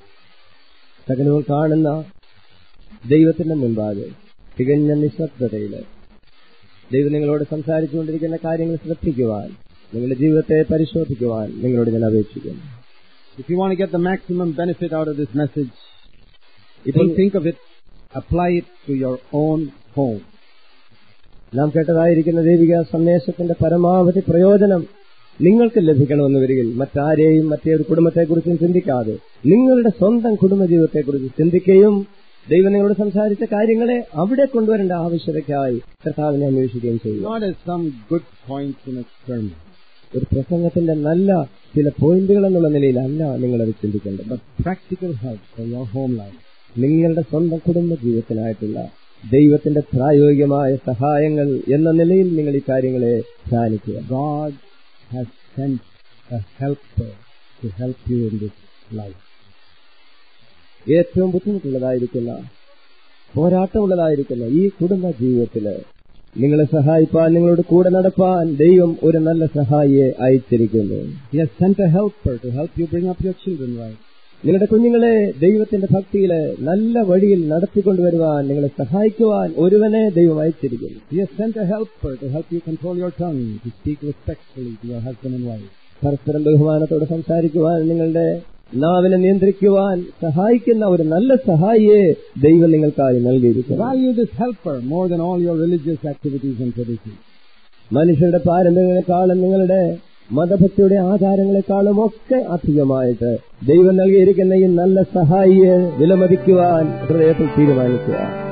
സകലവും കാണുന്ന ദൈവത്തിന്റെ മുമ്പാകെ തികഞ്ഞ നിശബ്ദതയിൽ ദൈവം നിങ്ങളോട് സംസാരിച്ചുകൊണ്ടിരിക്കുന്ന കാര്യങ്ങൾ ശ്രദ്ധിക്കുവാൻ നിങ്ങളുടെ ജീവിതത്തെ പരിശോധിക്കുവാൻ നിങ്ങളോട് ഞാൻ അപേക്ഷിക്കുന്നു If you want to get the maximum benefit out of this message, ഇപ്പോൾ think, think of it, apply it to your own home. നാം കേട്ടതായിരിക്കുന്ന ദൈവിക സന്ദേശത്തിന്റെ പരമാവധി പ്രയോജനം നിങ്ങൾക്ക് ലഭിക്കണമെന്ന് വരികിൽ മറ്റാരെയും മറ്റേതൊരു കുടുംബത്തെക്കുറിച്ചും ചിന്തിക്കാതെ നിങ്ങളുടെ സ്വന്തം കുടുംബജീവിതത്തെക്കുറിച്ച് ചിന്തിക്കുകയും ദൈവം നിങ്ങളോട് സംസാരിച്ച കാര്യങ്ങളെ അവിടെ കൊണ്ടുവരേണ്ട ആവശ്യതയ്ക്കായി കർത്താവിനെ അന്വേഷിക്കുകയും ചെയ്യുക Not as some good points in a sermon, ഒരു പ്രസംഗത്തിന്റെ നല്ല ചില പോയിന്റുകൾ എന്നുള്ള നിലയിലല്ല നിങ്ങളത് ചിന്തിക്കേണ്ടത് but practical help for your home life. നിങ്ങളുടെ സ്വന്തം കുടുംബ ജീവിതത്തിനായിട്ടുള്ള ദൈവത്തിന്റെ പ്രായോഗികമായ സഹായങ്ങൾ എന്ന നിലയിൽ നിങ്ങൾ ഈ കാര്യങ്ങളെ ധ്യാനിക്കുക God has sent a helper to help you in this life. ഏറ്റവും ബുദ്ധിമുട്ടുള്ളതായിരിക്കുന്ന പോരാട്ടമുള്ളതായിരിക്കുന്ന ഈ കുടുംബ ജീവിതത്തില് നിങ്ങളെ സഹായിപ്പാൻ നിങ്ങളോട് കൂടെ നടപ്പാൻ ദൈവം ഒരു നല്ല സഹായിയെ അയച്ചിരിക്കുന്നു He has sent a helper to help you bring up your children right. നിങ്ങളുടെ കുഞ്ഞുങ്ങളെ ദൈവത്തിന്റെ ഭക്തിയില് നല്ല വഴിയിൽ നടത്തിക്കൊണ്ടുവരുവാൻ നിങ്ങളെ സഹായിക്കുവാൻ ഒരുവനെ ദൈവം അയച്ചിരിക്കുന്നു He has sent a helper to help you control your tongue, to speak respectfully to your husband and wife. പരസ്പരം ബഹുമാനത്തോടെ സംസാരിക്കുവാൻ നിങ്ങളുടെ നാവിനെ നിയന്ത്രിക്കുവാൻ സഹായിക്കുന്ന ഒരു നല്ല സഹായിയെ ദൈവം നിങ്ങൾക്കായി നൽകിയിരിക്കുന്നു Value this helper more than all your religious activities and traditions. മനുഷ്യരുടെ പാരമ്പര്യങ്ങളെക്കാളും നിങ്ങളുടെ മതഭക്തിയുടെ ആചാരങ്ങളെക്കാളും ഒക്കെ അധികമായിട്ട് ദൈവം നൽകിയിരിക്കുന്ന ഈ നല്ല സഹായിയെ വിലമതിക്കുവാൻ ഹൃദയത്തിൽ തീരുമാനിക്കുക